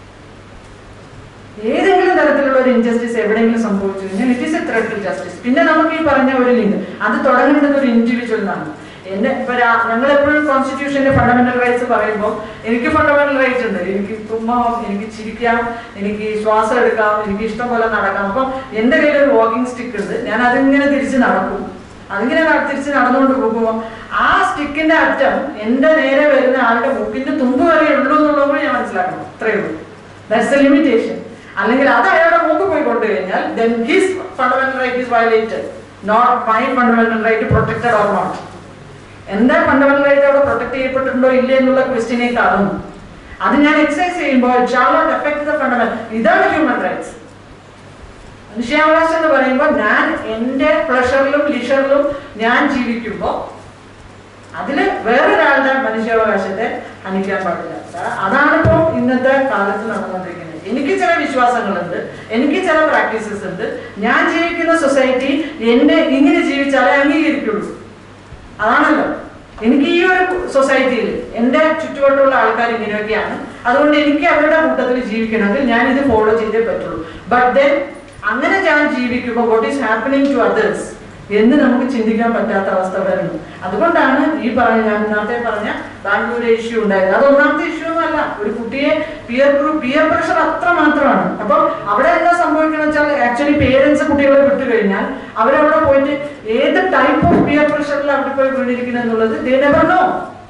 ഏതെങ്കിലും തരത്തിലുള്ള ഒരു ഇൻജസ്റ്റിസ് എവിടെയെങ്കിലും സംഭവിച്ചു കഴിഞ്ഞാൽ it is a threat to justice പിന്നെ നമുക്ക് ഈ പറഞ്ഞ ഒരു ലിങ്ക് അത് തുടങ്ങേണ്ടത് ഒരു ഇൻഡിവിജ്വൽ എന്നാണ് എന്നെ ഇപ്പൊ ഞങ്ങൾ എപ്പോഴും കോൺസ്റ്റിറ്റ്യൂഷന്റെ ഫണ്ടമെന്റൽ റൈറ്റ്സ് പറയുമ്പോൾ എനിക്ക് ഫണ്ടമെന്റൽ റൈറ്റ് ഉണ്ട് എനിക്ക് തുമ്മാം എനിക്ക് ചിരിക്കാം എനിക്ക് ശ്വാസം എടുക്കാം എനിക്ക് ഇഷ്ടം പോലെ നടക്കാം അപ്പം എന്റെ കയ്യിൽ ഒരു വാക്കിംഗ് സ്റ്റിക്ക് ഉണ്ട് ഞാൻ അതിങ്ങനെ തിരിച്ച് നടക്കും അതിങ്ങനെ ന- തിരിച്ച് നടന്നുകൊണ്ട് പോകുമ്പോൾ ആ സ്റ്റിക്കിന്റെ അറ്റം എന്റെ നേരെ വരുന്ന ആളുടെ മൂക്കിന്റെ തുമ്പ് വരെ ഉള്ളൂ എന്നുള്ളത് ഞാൻ മനസ്സിലാക്കണം അത്രയേ ഉള്ളൂ ദാറ്റ്സ് എ ലിമിറ്റേഷൻ അല്ലെങ്കിൽ അത് അയാളുടെ മൂക്ക് പോയി കൊണ്ടു കഴിഞ്ഞാൽ then his fundamental right is violated not my fundamental right protected or not എന്റെ ഫണ്ടമെന്റൽ റൈറ്റ് അവിടെ പ്രൊട്ടക്ട് ചെയ്യപ്പെട്ടിട്ടുണ്ടോ ഇല്ലേ എന്നുള്ള ക്വസ്റ്റിനേക്കാളും അത് ഞാൻ എക്സസൈസ് ചെയ്യുമ്പോൾ it shall not effect the fundamental ഇതാണ് ഹ്യൂമൻ റൈറ്റ്സ് മനുഷ്യാവകാശം എന്ന് പറയുമ്പോൾ ഞാൻ എൻ്റെ പ്ലഷറിലും ലിഷറിലും ഞാൻ ജീവിക്കുമ്പോൾ അതില് വേറൊരാളുടെ മനുഷ്യാവകാശത്തെ ഹനിക്കാൻ പാടില്ല അതാണ് ഇപ്പോൾ ഇന്നത്തെ കാലത്ത് നടന്നുകൊണ്ടിരിക്കുന്നത് എനിക്ക് ചില വിശ്വാസങ്ങളുണ്ട് എനിക്ക് ചില പ്രാക്ടീസസ് ഉണ്ട് ഞാൻ ജീവിക്കുന്ന സൊസൈറ്റി എന്നെ ഇങ്ങനെ ജീവിച്ചാലേ അംഗീകരിക്കുള്ളൂ അതാണല്ലോ എനിക്ക് ഈ ഒരു സൊസൈറ്റിയിൽ എൻ്റെ ചുറ്റുവട്ടമുള്ള ആൾക്കാർ ഇങ്ങനെയൊക്കെയാണ് അതുകൊണ്ട് എനിക്ക് അവരുടെ കൂട്ടത്തിൽ ജീവിക്കണമെങ്കിൽ ഞാൻ ഇത് ഫോളോ ചെയ്തേ പറ്റുള്ളൂ ബട്ട് ദെൻ അങ്ങനെ ഞാൻ ജീവിക്കുമ്പോൾ what is happening to others എന്ന് നമുക്ക് ചിന്തിക്കാൻ പറ്റാത്ത അവസ്ഥ വരുന്നു അതുകൊണ്ടാണ് ഈ പറഞ്ഞ ഞാൻ നേരത്തെ പറഞ്ഞ ബാംഗ്ലൂർ ഇഷ്യൂ ഉണ്ടായത് അത് ഒന്നാമത്തെ ഇഷ്യൂ ഒന്നുമല്ല ഒരു കുട്ടിയെ പിയർ ഗ്രൂപ്പ് പിയർ പ്രഷർ അത്ര മാത്രമാണ് അപ്പം അവിടെ എന്താ സംഭവിക്കുന്നത് വെച്ചാൽ ആക്ച്വലി പേരൻസ് കുട്ടികളെ വിട്ടു കഴിഞ്ഞാൽ അവരവിടെ പോയിട്ട് ഏത് ടൈപ്പ് ഓഫ് പിയർ പ്രഷറിൽ അവിടെ പോയി വീണിരിക്കുന്നത് എന്നുള്ളത് ദേ നെവർ നോ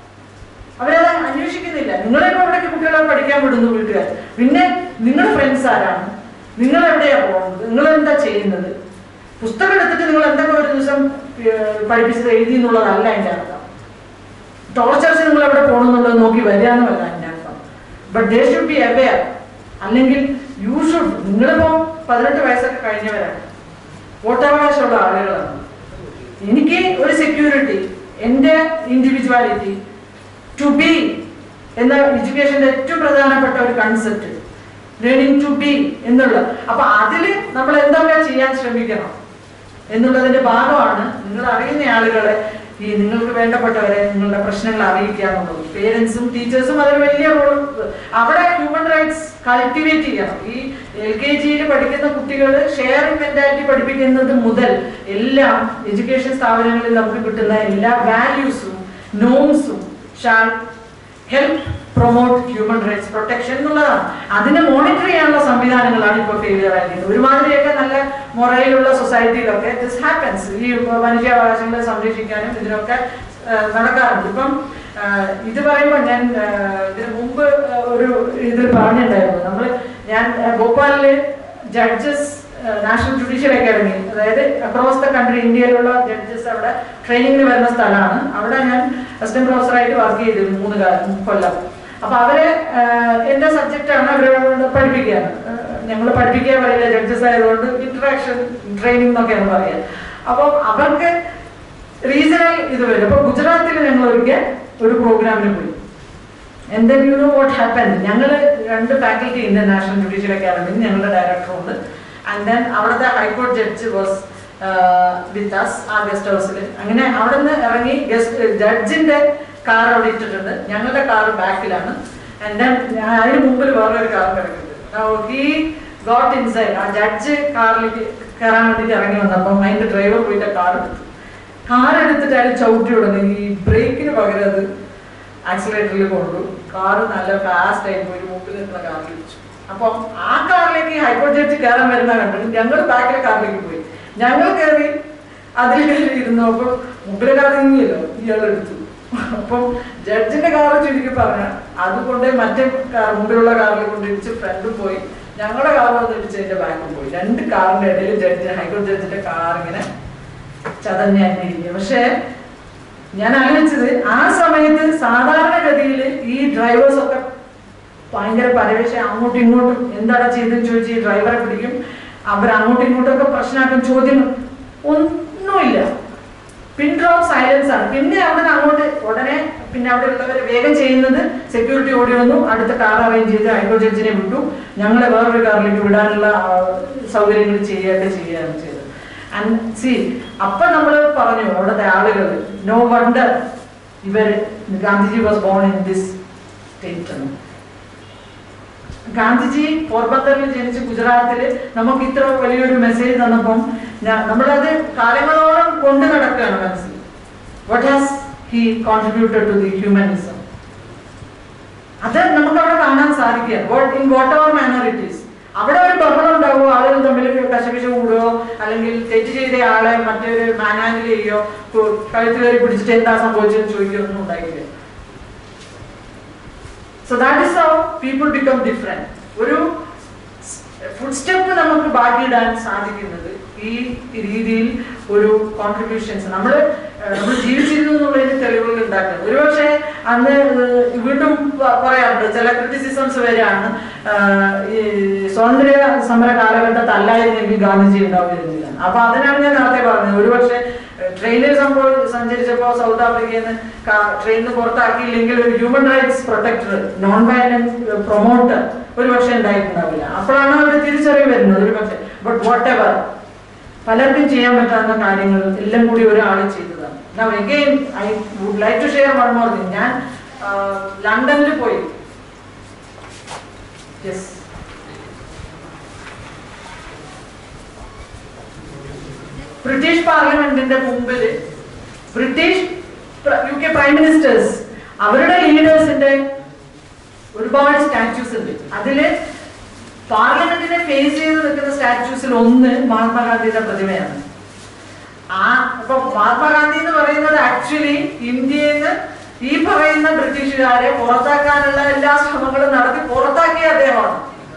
അവരത് അന്വേഷിക്കുന്നില്ല നിങ്ങളെ ഇപ്പോൾ ഇവിടേക്ക് കുട്ടികളെ പഠിക്കാൻ വിടുന്നു വീട്ടുകാർ പിന്നെ നിങ്ങളുടെ ഫ്രണ്ട്സ് ആരാണ് നിങ്ങൾ എവിടെയാ പോകുന്നത് നിങ്ങൾ എന്താ ചെയ്യുന്നത് പുസ്തകം എടുത്തിട്ട് നിങ്ങൾ എന്തൊക്കെ ഒരു ദിവസം ഏർ, പഠിപ്പിച്ചത് എഴുതി എന്നുള്ളതല്ല എൻ്റെ അർത്ഥം ടോർച്ചേഴ്സ് നിങ്ങൾ എവിടെ പോകണമെന്നുള്ളത് നോക്കി വരികയെന്നുമല്ല എൻ്റെ അർത്ഥം but they should be aware അല്ലെങ്കിൽ യു ഷുഡ് നിങ്ങളിപ്പോ പതിനെട്ട് വയസ്സൊക്കെ കഴിഞ്ഞവരാണ് വോട്ടവകാശമുള്ള ആളുകളാണ് എനിക്ക് ഒരു സെക്യൂരിറ്റി എൻ്റെ ഇൻഡിവിജ്വാലിറ്റി ടു ബി എന്ന എഡ്യൂക്കേഷന്റെ ഏറ്റവും പ്രധാനപ്പെട്ട ഒരു കൺസെപ്റ്റ് ലേണിംഗ് ടു ബി എന്നുള്ള അപ്പൊ അതിൽ നമ്മൾ എന്തൊക്കെ ചെയ്യാൻ ശ്രമിക്കണം എന്നുള്ളതിന്റെ ഭാഗമാണ് നിങ്ങൾ അറിയുന്ന ആളുകളെ ഈ നിങ്ങൾക്ക് വേണ്ടപ്പെട്ടവരെ നിങ്ങളുടെ പ്രശ്നങ്ങൾ അറിയിക്കുക എന്നുള്ളത് പേരൻസും ടീച്ചേഴ്സും അതിൽ വലിയ റോൾ അവിടെ ഹ്യൂമൻ റൈറ്റ്സ് കൾട്ടിവേറ്റ് ചെയ്യണം ഈ എൽ കെ ജിയിൽ പഠിക്കുന്ന കുട്ടികൾ ഷെയറിംഗ് മെന്റാലിറ്റി പഠിപ്പിക്കുന്നത് മുതൽ എല്ലാം എഡ്യൂക്കേഷൻ സ്ഥാപനങ്ങളിൽ നമുക്ക് കിട്ടുന്ന എല്ലാ വാല്യൂസും നോംസും shall help promote human rights protection എന്നുള്ളതാണ് അതിനെ മോണിറ്റർ ചെയ്യാനുള്ള സംവിധാനങ്ങളാണ് ഇപ്പോൾ ഫെയിലിയർ ആയിരിക്കുന്നത് ഒരുമാതിരിയൊക്കെ നല്ല മൊറയിലുള്ള സൊസൈറ്റിയിലൊക്കെ ദിസ് ഹാപ്പൻസ് ഈ മനുഷ്യാവകാശങ്ങളെ സംരക്ഷിക്കാനും ഇതിനൊക്കെ ആ, നടക്കാറുണ്ട് ഇപ്പം ആ, ഇത് പറയുമ്പോൾ ഞാൻ ആ, ഇതിന് മുമ്പ് ആ, ഒരു ഇതിൽ പറഞ്ഞിട്ടുണ്ടായിരുന്നു നമ്മൾ ഞാൻ ആ, ഭോപ്പാലില് ജഡ്ജസ് നാഷണൽ ജുഡീഷ്യൽ അക്കാദമി അതായത് അക്രോസ് ദ കൺട്രി ഇന്ത്യയിലുള്ള ജഡ്ജസ് അവിടെ ട്രെയിനിങ്ങിന് വരുന്ന സ്ഥലമാണ് അവിടെ ഞാൻ അസിസ്റ്റന്റ് പ്രൊഫസറായിട്ട് വർക്ക് ചെയ്തിരുന്നു മൂന്ന് കാലം കൊല്ലം അപ്പൊ അവരെ ആഹ്, എന്റെ സബ്ജക്റ്റ് ആണ് അവരോട് പഠിപ്പിക്കുകയാണ് ഞങ്ങൾ പഠിപ്പിക്കാൻ പറയില്ല ജഡ്ജസ് ആയതുകൊണ്ട് ഇന്ററാക്ഷൻ ട്രെയിനിങ് എന്നൊക്കെയാണ് പറയുക അപ്പോൾ അവർക്ക് റീസണൽ ഇത് വരും അപ്പൊ ഗുജറാത്തിൽ ഞങ്ങൾ ഒരിക്കൽ ഒരു പ്രോഗ്രാമിന് പോയി And then you know what happened? ഞങ്ങൾ രണ്ട് ഫാക്കൽറ്റി ഉണ്ട് നാഷണൽ ജുഡീഷ്യൽ അക്കാദമിയിൽ ഞങ്ങളുടെ ഡയറക്ടറുണ്ട് ആൻഡ് ദെൻ അവിടുത്തെ ഹൈക്കോടതി judge was with us ah guest ഹൗസിൽ അങ്ങനെ അവിടെ നിന്ന് ഇറങ്ങി ഗസ്റ്റ് ജഡ്ജിന്റെ കാർ അവിടെ ഇട്ടിട്ടുണ്ട് ഞങ്ങളുടെ കാർ ബാക്കിലാണ് ആൻഡ് ദെൻ അതിന് മുമ്പിൽ വേറൊരു കാർ കിടക്കുന്നുണ്ട് he got inside ah judge കാറിലേക്ക് കയറാൻ വേണ്ടിയിട്ട് ഇറങ്ങി വന്നപ്പം അതിന്റെ ഡ്രൈവർ പോയിട്ട് കാർ എടുത്തു കാർ എടുത്തിട്ട് അയാൾ ചവിട്ടി വിടുന്നു ഈ ബ്രേക്കിന് പകരം അത് ആക്സിലേറ്ററിൽ കൊണ്ടു കാറ് നല്ല ഫാസ്റ്റ് ആയി പോയി മുമ്പിൽ നിൽക്കുന്ന കാറിൽ വെച്ചു അപ്പം ആ കാറിലേക്ക് ഹൈക്കോടതി ജഡ്ജി കയറാൻ വരുന്ന കണ്ടിട്ട് ഞങ്ങൾ ബാക്കിലെ കാറിലേക്ക് പോയി ഞങ്ങൾ കയറി അതിൽ കയറി ഇരുന്നു അപ്പോൾ മുമ്പിലെ കാർ നീങ്ങിയല്ലോ ഇയാൾ എടുത്തു അപ്പം ജഡ്ജിന്റെ കാറ് ചുരുക്കി പറഞ്ഞ അതുകൊണ്ട് മറ്റേ കാർ മുമ്പിലുള്ള കാറിൽ കൊണ്ട് ഇടിച്ച് ഫ്രണ്ടും പോയി ഞങ്ങളുടെ കാർ വന്ന് ഇടിച്ച് എന്റെ ബാക്കും പോയി രണ്ട് കാറിന്റെ ഇടയിൽ ജഡ്ജി ഹൈക്കോടതി ജഡ്ജിന്റെ കാർ ഇങ്ങനെ ചതഞ്ഞിരിക്കുക പക്ഷേ ഞാൻ ആലോചിച്ചത് ആ സമയത്ത് സാധാരണഗതിയിൽ ഈ ഡ്രൈവേഴ്സ് ഒക്കെ ഭയങ്കര പരവേശ അങ്ങോട്ടും ഇങ്ങോട്ടും എന്താണ് ചെയ്തെന്ന് ചോദിച്ച് ഈ ഡ്രൈവറെ പിടിക്കും അവർ അങ്ങോട്ടും ഇങ്ങോട്ടും ഒക്കെ പ്രശ്നമാക്കും ചോദ്യം ഒന്നുമില്ല പിൻ ഡ്രോപ്പ് സൈലൻസ് ആണ് പിന്നെ അവിടെ അങ്ങോട്ട് ഉടനെ പിന്നെ അവിടെ ഉള്ളവർ വേഗം ചെയ്യുന്നത് സെക്യൂരിറ്റി ഓടി വന്നു അടുത്ത കാർ അറേഞ്ച് ചെയ്ത് ഹൈക്കോടതി ജഡ്ജിനെ വിട്ടു ഞങ്ങളെ വേറൊരു കാറിലേക്ക് വിടാനുള്ള ആ, സൗകര്യങ്ങൾ ചെയ്യൊക്കെ ചെയ്യുകയാണ് ചെയ്തത് ആൻഡ് സി അപ്പൊ നമ്മൾ പറഞ്ഞു അവിടുത്തെ ആളുകൾ നോ വണ്ടർ ഇവർ Gandhiji was born in this state എന്ന് ഗാന്ധിജി പോർബന്തറിൽ ജനിച്ച് ഗുജറാത്തില് നമുക്ക് ഇത്ര വലിയൊരു മെസ്സേജ് തന്നപ്പം ഞാൻ- നമ്മളത് കാലങ്ങളോളം കൊണ്ടു നടക്കുകയാണ് മനസ്സിൽ what has he contributed to the humanism അത് നമുക്ക് അവിടെ കാണാൻ സാധിക്കുക what in whatever manner it is അവിടെ ഒരു ബഹളം ഉണ്ടാവുമോ ആളുകൾ തമ്മിൽ കശപിശ കൂടുകയോ അല്ലെങ്കിൽ തെറ്റ് ചെയ്ത ആളെ മറ്റൊരു മാനാങ്കിൾ ചെയ്യുകയോ കു- കഴുത്ത് കയറി പിടിച്ചിട്ട് എന്താ സംഭവിച്ചതെന്ന് ചോദിക്കുകയോ ഒന്നും ഉണ്ടായില്ല so that is how people become different ഒരു ഫുഡ് സ്റ്റെപ്പ് നമുക്ക് ബാക്കിയിടാൻ സാധിക്കുന്നത് ഈ രീതിയിൽ ഒരു കോൺട്രിബ്യൂഷൻസ് നമ്മൾ നമ്മൾ ജീവിച്ചിരുന്നു എന്നുള്ളതിന് തെളിവുകൾ ഉണ്ടാക്കുന്നത് ഒരുപക്ഷെ അന്ന് ഏഹ്, വീണ്ടും പ- പറയാറുണ്ട് ചില ക്രിറ്റിസിസംസ് വരെയാണ് ആഹ്, ഈ സ്വാതന്ത്ര്യ സമര കാലഘട്ടത്തിൽ അല്ലായിരുന്നെങ്കിൽ ഗാന്ധിജി ഉണ്ടാവുമായിരുന്നില്ല അപ്പൊ അതിനാണ് ഞാൻ നേരത്തെ പറഞ്ഞത് ഒരുപക്ഷെ ട്രെയിനിൽ സംഭവം സഞ്ചരിച്ചപ്പോ സൗത്ത് ആഫ്രിക്കയിൽ നിന്ന് ട്രെയിനിൽ നിന്ന് പുറത്താക്കിയില്ലെങ്കിൽ ഒരു human rights protector non violence promoter ഒരു പക്ഷേ ഉണ്ടായിട്ടുണ്ടാവില്ല അപ്പോഴാണ് അവർ തിരിച്ചറിവ് വരുന്നത് ഒരു പക്ഷേ ബട്ട് വാട്ട് എവർ പലർക്കും ചെയ്യാൻ പറ്റാവുന്ന കാര്യങ്ങൾ എല്ലാം കൂടി ഒരാൾ ചെയ്തതാണ് Now again, I would like to share one more thing. ഞാൻ ലണ്ടനിൽ പോയി യെസ് ബ്രിട്ടീഷ് പാർലമെന്റിന്റെ മുമ്പിൽ British U K prime ministers അവരുടെ ലീഡേഴ്സിന്റെ ഒരുപാട് സ്റ്റാച്യൂസ് ഉണ്ട് അതില് പാർലമെന്റിനെ ഫേസ് ചെയ്ത് നിൽക്കുന്ന സ്റ്റാച്യൂസിൽ ഒന്ന് മഹാത്മാഗാന്ധിയുടെ പ്രതിമയാണ് ആ അപ്പൊ മഹാത്മാഗാന്ധി എന്ന് പറയുന്നത് ആക്ച്വലി ഇന്ത്യയിൽ നിന്ന് ഈ പറയുന്ന ബ്രിട്ടീഷുകാരെ പുറത്താക്കാനുള്ള എല്ലാ ശ്രമങ്ങളും നടത്തി പുറത്താക്കിയ അദ്ദേഹമാണ്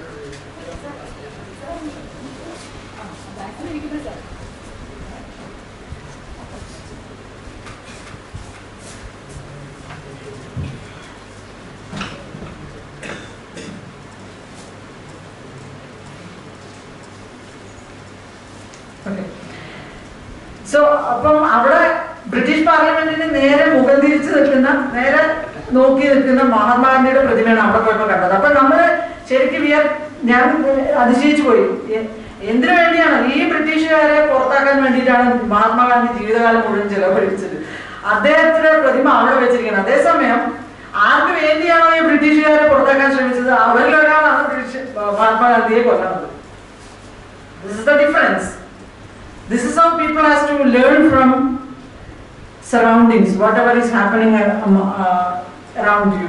സോ അപ്പം അവിടെ ബ്രിട്ടീഷ് പാർലമെന്റിന് നേരെ മുഖം തിരിച്ചു നിൽക്കുന്ന നേരെ നോക്കി നിൽക്കുന്ന മഹാത്മാഗാന്ധിയുടെ പ്രതിമയാണ് അവിടെ പോയപ്പോ കണ്ടത് അപ്പൊ നമ്മള് ശരിക്കും വിയർ ഞാൻ അതിശയിച്ചു പോയി എ- എന്തിനു വേണ്ടിയാണ് ഈ ബ്രിട്ടീഷുകാരെ പുറത്താക്കാൻ വേണ്ടിയിട്ടാണ് മഹാത്മാഗാന്ധി ജീവിതകാലം മുഴുവൻ ചെലവഴിച്ചത് അദ്ദേഹത്തിന്റെ പ്രതിമ അവിടെ വെച്ചിരിക്കുന്നത് അതേസമയം ആർക്ക് വേണ്ടിയാണോ ഈ ബ്രിട്ടീഷുകാരെ പുറത്താക്കാൻ ശ്രമിച്ചത് അവരിൽ ഒരാളാണ് ബ്രിട്ടീഷ് മഹാത്മാഗാന്ധിയെ കൊല്ലുന്നത് this is the difference This is how people has to learn from surroundings, whatever is happening ar- um, uh, around you.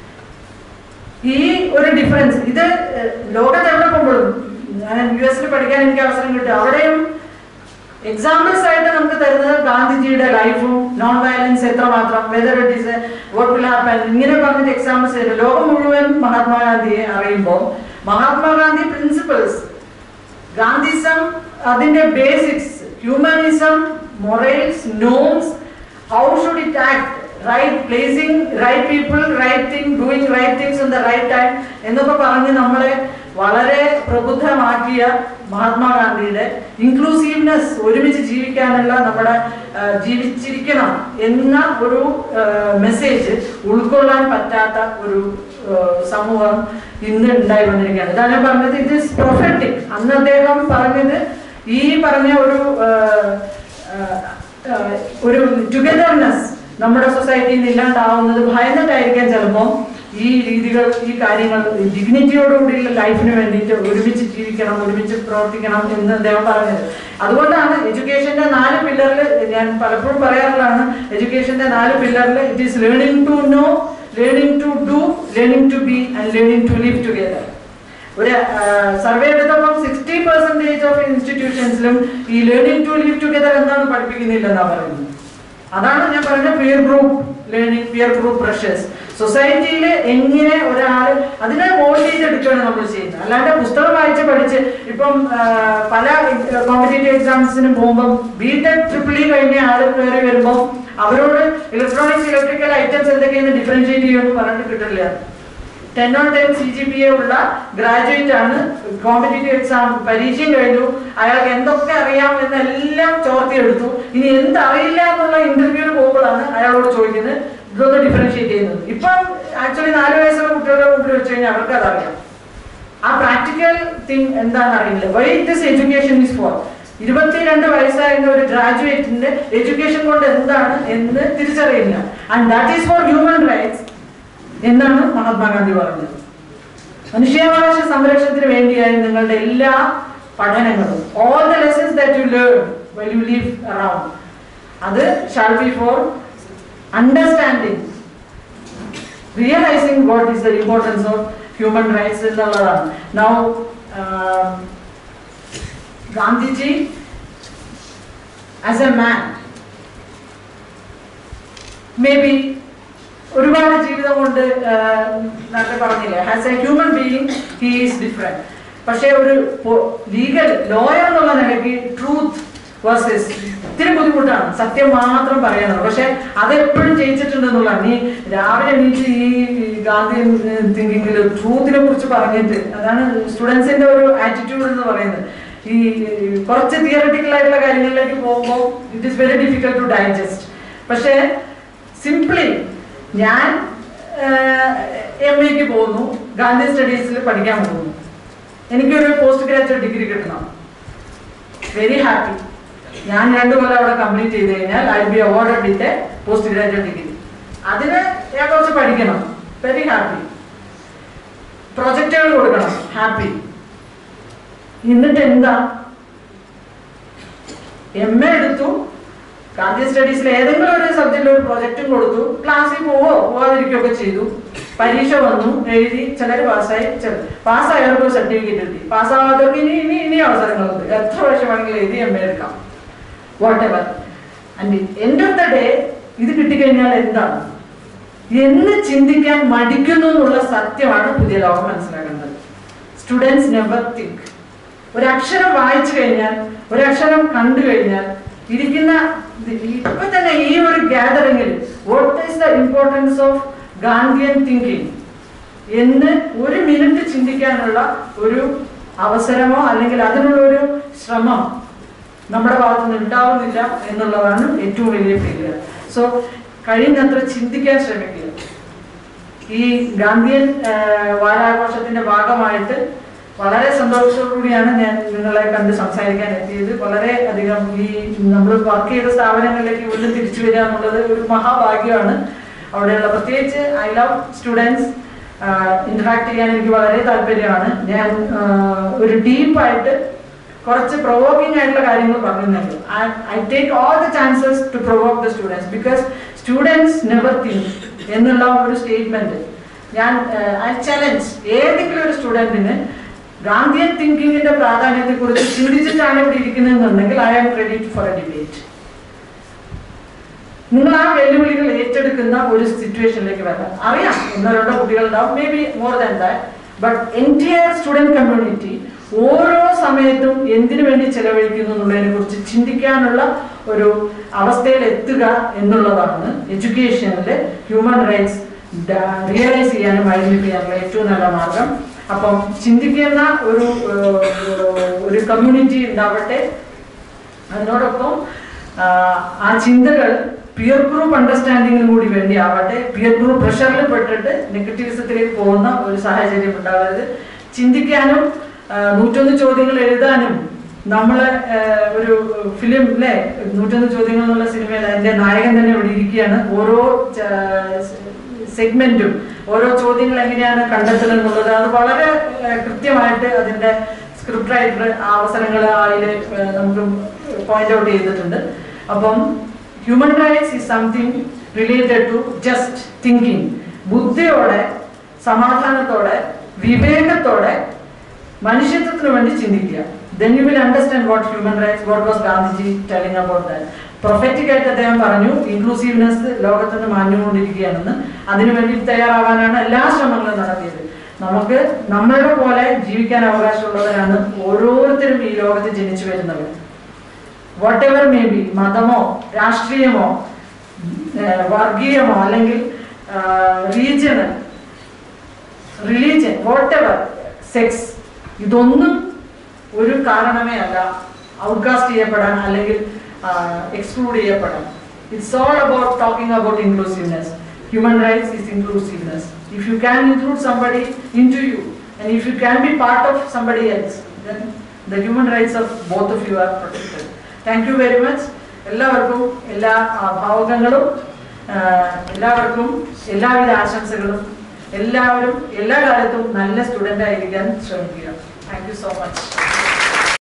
ഈ ഒരു ഡിഫറൻസ് ഇത് ഏഹ്, ലോകത്ത് എവിടെ പോകുമ്പോഴും ഞാൻ യു എസിൽ പഠിക്കാൻ എനിക്ക് അവസരം കിട്ടും അവിടെയും എക്സാമ്പിൾസ് ആയിട്ട് നമുക്ക് തരുന്നത് ഗാന്ധിജിയുടെ ലൈഫും നോൺ വയലൻസ് എത്രമാത്രം whether it is what will happen ഇങ്ങനെ പറഞ്ഞിട്ട് എക്സാമ്പിൾസ് തരും ലോകം മുഴുവൻ മഹാത്മാഗാന്ധിയെ അറിയുമ്പോൾ മഹാത്മാഗാന്ധി പ്രിൻസിപ്പിൾസ് ഗാന്ധിസം അതിന്റെ basics humanism morals norms how should it act right placing right people right thing doing right things in the right time എന്നൊക്കെ പറഞ്ഞ് നമ്മളെ വളരെ പ്രബുദ്ധമാക്കിയ മഹാത്മാഗാന്ധിയുടെ ഇൻക്ലൂസീവ്നെസ് ഒരുമിച്ച് ജീവിക്കാനുള്ള നമ്മുടെ ആ, ജീവിച്ചിരിക്കണം എന്ന ഒരു മെസ്സേജ് ഉൾക്കൊള്ളാൻ പറ്റാത്ത ഒരു ആ, സമൂഹം ഇന്ന് ഉണ്ടായി വന്നിരിക്കുകയാണ് ഇതാണ് ഞാൻ പറഞ്ഞത് ഇത് ഇസ് പ്രൊഫറ്റിക് അന്ന് അദ്ദേഹം പറഞ്ഞത് ഈ പറഞ്ഞ ഒരു ആ, ആ, ആ, ഒരു ടുഗദർനെസ് നമ്മുടെ സൊസൈറ്റിയിൽ ഇല്ലാണ്ടാവുന്നത് ഭയന്നിട്ടായിരിക്കാം ചിലപ്പോൾ ഈ രീതികൾ ഈ കാര്യങ്ങൾ ഡിഗ്നിറ്റിയോടുകൂടിയുള്ള ലൈഫിന് വേണ്ടിയിട്ട് ഒരുമിച്ച് ജീവിക്കണം ഒരുമിച്ച് പ്രവർത്തിക്കണം എന്ന് അദ്ദേഹം പറഞ്ഞത് അതുകൊണ്ടാണ് എഡ്യൂക്കേഷന്റെ നാല് പില്ലറിൽ ഞാൻ പലപ്പോഴും പറയാറുള്ളതാണ് എഡ്യൂക്കേഷന്റെ നാല് പില്ലറിൽ it is learning to know learning to do learning to be and learning to live together ഒരു സർവേ എടുത്തപ്പോൾ സിക്സ്റ്റി പെർസെന്റേജ് ഓഫ് ഇൻസ്റ്റിറ്റ്യൂഷൻസിലും ഈ ലേണിംഗ് ടു ലിവ് ടുഗെദർ എന്താണ് പഠിപ്പിക്കുന്നില്ലെന്നാണ് പറയുന്നത് അതാണ് ഞാൻ പറഞ്ഞ peer group learning peer group pressures സൊസൈറ്റിയിൽ എങ്ങനെ ഒരാൾ അതിനെ മോട്ടിവേറ്റ് എടുക്കുകയാണ് നമ്മൾ ചെയ്യുന്നത് അല്ലാണ്ട് പുസ്തകം വായിച്ച് പഠിച്ച് ഇപ്പം ആ, പല കോമ്പറ്റേറ്റീവ് എക്സാംസിന് പോകുമ്പോൾ ബി ടെക് ട്രിപ്പിൾ ഇ കഴിഞ്ഞ ആൾ കയറി വരുമ്പോൾ അവരോട് ഇലക്ട്രോണിക്സ് ഇലക്ട്രിക്കൽ ഐറ്റംസ് എന്തൊക്കെയാണ് ഡിഫറൻഷിയേറ്റ് ചെയ്യുമെന്ന് പറഞ്ഞിട്ട് കിട്ടില്ല ten on ten C G P A ഉള്ള ഗ്രാജുവേറ്റ് ആണ് കോമ്പറ്റേറ്റീവ് എക്സാം പരീക്ഷയും കഴിഞ്ഞു അയാൾക്ക് എന്തൊക്കെ അറിയാം എന്നെല്ലാം ചോർത്തിയെടുത്തു ഇനി എന്തറിയില്ല എന്നുള്ള ഇന്റർവ്യൂവിന് പോകുമ്പോഴാണ് അയാളോട് ചോദിക്കുന്നത് ഇതൊന്ന് ഡിഫറൻഷിയേറ്റ് ചെയ്യുന്നത് ഇപ്പം ആക്ച്വലി നാല് വയസ്സുള്ള കുട്ടികളുടെ മുമ്പിൽ വെച്ച് കഴിഞ്ഞാൽ അവർക്ക് അതറിയാം ആ പ്രാക്ടിക്കൽ തിങ് എന്താണെന്ന് അറിയില്ല why this education is for ഇരുപത്തിരണ്ട് വയസ്സായിരുന്ന ഒരു ഗ്രാജുവേറ്റിന്റെ എഡ്യൂക്കേഷൻ കൊണ്ട് എന്താണ് എന്ന് തിരിച്ചറിയില്ല and that is for human rights എന്നാണ് മഹാത്മാഗാന്ധി പറഞ്ഞത് മനുഷ്യാവകാശ സംരക്ഷണത്തിന് വേണ്ടിയായി നിങ്ങളുടെ എല്ലാ പഠനങ്ങളും all the lessons that you learn well you leave around അത് shall be for understanding realising what is the importance of human rights എന്നുള്ളതാണ് now Gandhiji as a man may be ഒരുപാട് ജീവിതം കൊണ്ട് ആഹ്, നേരത്തെ പറഞ്ഞില്ലേ as a human being he is different പക്ഷേ ഒരു ലീഗൽ ലോയർ എന്നുള്ള നിലയ്ക്ക് ട്രൂത്ത് വേഴ്സസ് ഇത്തിരി ബുദ്ധിമുട്ടാണ് സത്യം മാത്രം പറയാനുള്ളത് പക്ഷെ അതെപ്പോഴും ജയിച്ചിട്ടുണ്ടെന്നുള്ളതാണ് നീ രാവിലെ എണീറ്റ് ഈ ഗാന്ധി തിങ്കിങ്ങിൽ ട്രൂത്തിനെ കുറിച്ച് പറഞ്ഞിട്ട് അതാണ് സ്റ്റുഡൻസിന്റെ ഒരു ആറ്റിറ്റ്യൂഡ് എന്ന് പറയുന്നത് ഈ കുറച്ച് തിയറട്ടിക്കൽ ആയിട്ടുള്ള കാര്യങ്ങളിലേക്ക് പോകുമ്പോൾ it is very difficult to digest പക്ഷേ സിംപ്ലി ഞാൻ എം എക്ക് പോകുന്നു ഗാന്ധി സ്റ്റഡീസിൽ പഠിക്കാൻ പോകുന്നു എനിക്കൊരു പോസ്റ്റ് ഗ്രാജുവേറ്റ് ഡിഗ്രി കിട്ടണം വെരി ഹാപ്പി ഞാൻ രണ്ടു കൊല്ലം അവിടെ കംപ്ലീറ്റ് ചെയ്ത് കഴിഞ്ഞാൽ I be award with post graduate degree അതിന് ഞാൻ കുറച്ച് പഠിക്കണം വെരി ഹാപ്പി പ്രൊജക്റ്റുകൾ കൊടുക്കണം ഹാപ്പി എന്നിട്ട് എന്താ എം എ എടുത്തു ഗാന്ധി സ്റ്റഡീസിൽ ഏതെങ്കിലും ഒരു സബ്ജക്റ്റിൽ ഒരു പ്രൊജക്റ്റും കൊടുത്തു ക്ലാസ്സിൽ പോവോ പോവാതിരിക്കുകയൊക്കെ ചെയ്തു പരീക്ഷ വന്നു എഴുതി ചിലർ പാസ്സായി ചിലർ പാസ്സായവർക്ക് സർട്ടിഫിക്കറ്റ് കിട്ടി പാസ്സാവാത്തവർക്ക് ഇനി ഇനി ഇനി അവസരങ്ങളുണ്ട് എത്ര വർഷം വേണമെങ്കിലും എഴുതി എം എ എടുക്കാം whatever and end of the day ഇത് കിട്ടിക്കഴിഞ്ഞാൽ എന്താണ് എന്ന് ചിന്തിക്കാൻ മടിക്കുന്നു എന്നുള്ള സത്യമാണ് പുതിയ ലോകം മനസ്സിലാക്കേണ്ടത് സ്റ്റുഡൻസ് നെവർ തിങ്ക് ഒരു അക്ഷരം വായിച്ചു കഴിഞ്ഞാൽ ഒരു അക്ഷരം കണ്ടു കഴിഞ്ഞാൽ ഇരിക്കുന്ന ഇപ്പൊ തന്നെ ഈ ഒരു ഗ്യാതറിംഗിൽ what is the importance of Gandhian thinking എന്ന് ഒരു മിനിറ്റ് ചിന്തിക്കാനുള്ള ഒരു അവസരമോ അല്ലെങ്കിൽ അതിനുള്ള ഒരു ശ്രമം നമ്മുടെ ഭാഗത്ത് നിന്ന് ഉണ്ടാവുന്നില്ല എന്നുള്ളതാണ് ഏറ്റവും വലിയ ഫെയിലിയർ സോ കഴിയുന്നത്ര ചിന്തിക്കാൻ ശ്രമിക്കുക ഈ ഗാന്ധിയൻ ആ, വാരാഘോഷത്തിന്റെ ഭാഗമായിട്ട് വളരെ സന്തോഷത്തോടുകൂടിയാണ് ഞാൻ നിങ്ങളെ കണ്ട് സംസാരിക്കാൻ എത്തിയത് വളരെ അധികം ഈ നമ്മൾ വർക്ക് ചെയ്ത സ്ഥാപനങ്ങളിലേക്ക് വീണ്ടും തിരിച്ചു വരിക എന്നുള്ളത് ഒരു മഹാഭാഗ്യമാണ് അവിടെയുള്ള പ്രത്യേകിച്ച് ഐ ലവ് സ്റ്റുഡൻസ് ഇന്ററാക്ട് ചെയ്യാൻ എനിക്ക് വളരെ താല്പര്യമാണ് ഞാൻ ആ, ഒരു ഡീപ്പായിട്ട് കുറച്ച് പ്രൊവോക്കിംഗ് ആയിട്ടുള്ള കാര്യങ്ങൾ പറയുന്നുണ്ട് I take all the chances to provoke the students because students never think എന്നുള്ള ഒരു സ്റ്റേറ്റ്മെന്റ് ഞാൻ ഐ ചലഞ്ച് ഏതെങ്കിലും ഒരു സ്റ്റുഡന്റിന് ഗാന്ധിയൻ തിങ്കിങ്ങിന്റെ പ്രാധാന്യത്തെ കുറിച്ച് ചിന്തിച്ചിട്ടാണ് ഇവിടെ ഇരിക്കുന്നതെന്നുണ്ടെങ്കിൽ I am ready for a debate നിങ്ങൾ ആ വെല്ലുവിളികൾ ഏറ്റെടുക്കുന്ന ഒരു സിറ്റുവേഷനിലേക്ക് വരണം അറിയാം ഒന്നോ രണ്ടോ കുട്ടികളുണ്ടാവും maybe more than that but entire student community ഓരോ സമയത്തും എന്തിനു വേണ്ടി ചെലവഴിക്കുന്നു എന്നുള്ളതിനെ കുറിച്ച് ചിന്തിക്കാനുള്ള ഒരു അവസ്ഥയിൽ എത്തുക എന്നുള്ളതാണ് എഡ്യൂക്കേഷനിലെ ഹ്യൂമൻ റൈറ്റ്സ് റിയലൈസ് ചെയ്യാനും ഐഡന്റിഫൈ ചെയ്യാനുള്ള ഏറ്റവും നല്ല മാർഗം അപ്പം ചിന്തിക്കുന്ന ഒരു ഏഹ്, ഒരു കമ്മ്യൂണിറ്റി ഉണ്ടാവട്ടെ അതിനോടൊപ്പം ആ, ആ ചിന്തകൾ പിയർ ഗ്രൂപ്പ് അണ്ടർസ്റ്റാൻഡിങ്ങിന് കൂടി വേണ്ടി ആവട്ടെ പിയർ ഗ്രൂപ്പ് പ്രഷറിൽ പെട്ടിട്ട് നെഗറ്റീവിസത്തിലേക്ക് പോകുന്ന ഒരു സാഹചര്യം ഉണ്ടാവരുത് ചിന്തിക്കാനും ആ, നൂറ്റൊന്ന് ചോദ്യങ്ങൾ എഴുതാനും നമ്മള് ആ, ഒരു ഫിലിം അല്ലെ നൂറ്റൊന്ന് ചോദ്യങ്ങൾ എന്നുള്ള സിനിമയിൽ അതിന്റെ നായകൻ തന്നെ ഇവിടെ ഇരിക്കുകയാണ് ഓരോ സെഗ്മെന്റും ഓരോ ചോദ്യങ്ങൾ എങ്ങനെയാണ് കണ്ടെത്തുന്നത് എന്നുള്ളത് അത് വളരെ ആ, കൃത്യമായിട്ട് അതിന്റെ സ്ക്രിപ്റ്റ് റൈറ്റർ ആ അവസരങ്ങൾ അതിൽ നമുക്ക് പോയിന്റ് ഔട്ട് ചെയ്തിട്ടുണ്ട് അപ്പം human rights is something related to just thinking ബുദ്ധിയോടെ സമാധാനത്തോടെ വിവേകത്തോടെ മനുഷ്യത്വത്തിന് വേണ്ടി ചിന്തിക്കുക then you will understand what human rights what was Gandhiji telling about that prophetic ആയിട്ട് അദ്ദേഹം പറഞ്ഞു ഇൻക്ലൂസീവ്നെസ് ലോകത്തിന് മാഞ്ഞുകൊണ്ടിരിക്കുകയാണെന്ന് അതിനുവേണ്ടി തയ്യാറാവാനാണ് എല്ലാ ശ്രമങ്ങളും നടത്തിയത് നമുക്ക് നമ്മളുടെ പോലെ ജീവിക്കാൻ അവകാശമുള്ളവരാണ് ഓരോരുത്തരും ഈ ലോകത്ത് ജനിച്ചു വരുന്നവർ വാട്ട് എവർ മേ ബി മതമോ രാഷ്ട്രീയമോ ഏഹ് വർഗീയമോ അല്ലെങ്കിൽ regional religion whatever sex ഇതൊന്നും ഒരു കാരണമേ അല്ല ഔട്ട്കാസ്റ്റ് ചെയ്യപ്പെടാൻ അല്ലെങ്കിൽ എക്സ്ക്ലൂഡ് ചെയ്യപ്പെടാൻ it's all about talking about inclusiveness human rights is inclusiveness if you can include somebody into you and if you can be part of somebody else then the human rights of both of you are protected. Thank you very much. എല്ലാവർക്കും എല്ലാ ആ, ഭാവുകങ്ങളും ആ, എല്ലാവർക്കും എല്ലാവിധ ആശംസകളും എല്ലാവരും എല്ലാ കാലത്തും നല്ല സ്റ്റുഡൻ്റ് ആയിരിക്കാൻ ശ്രമിക്കുക താങ്ക് യു സോ മച്ച്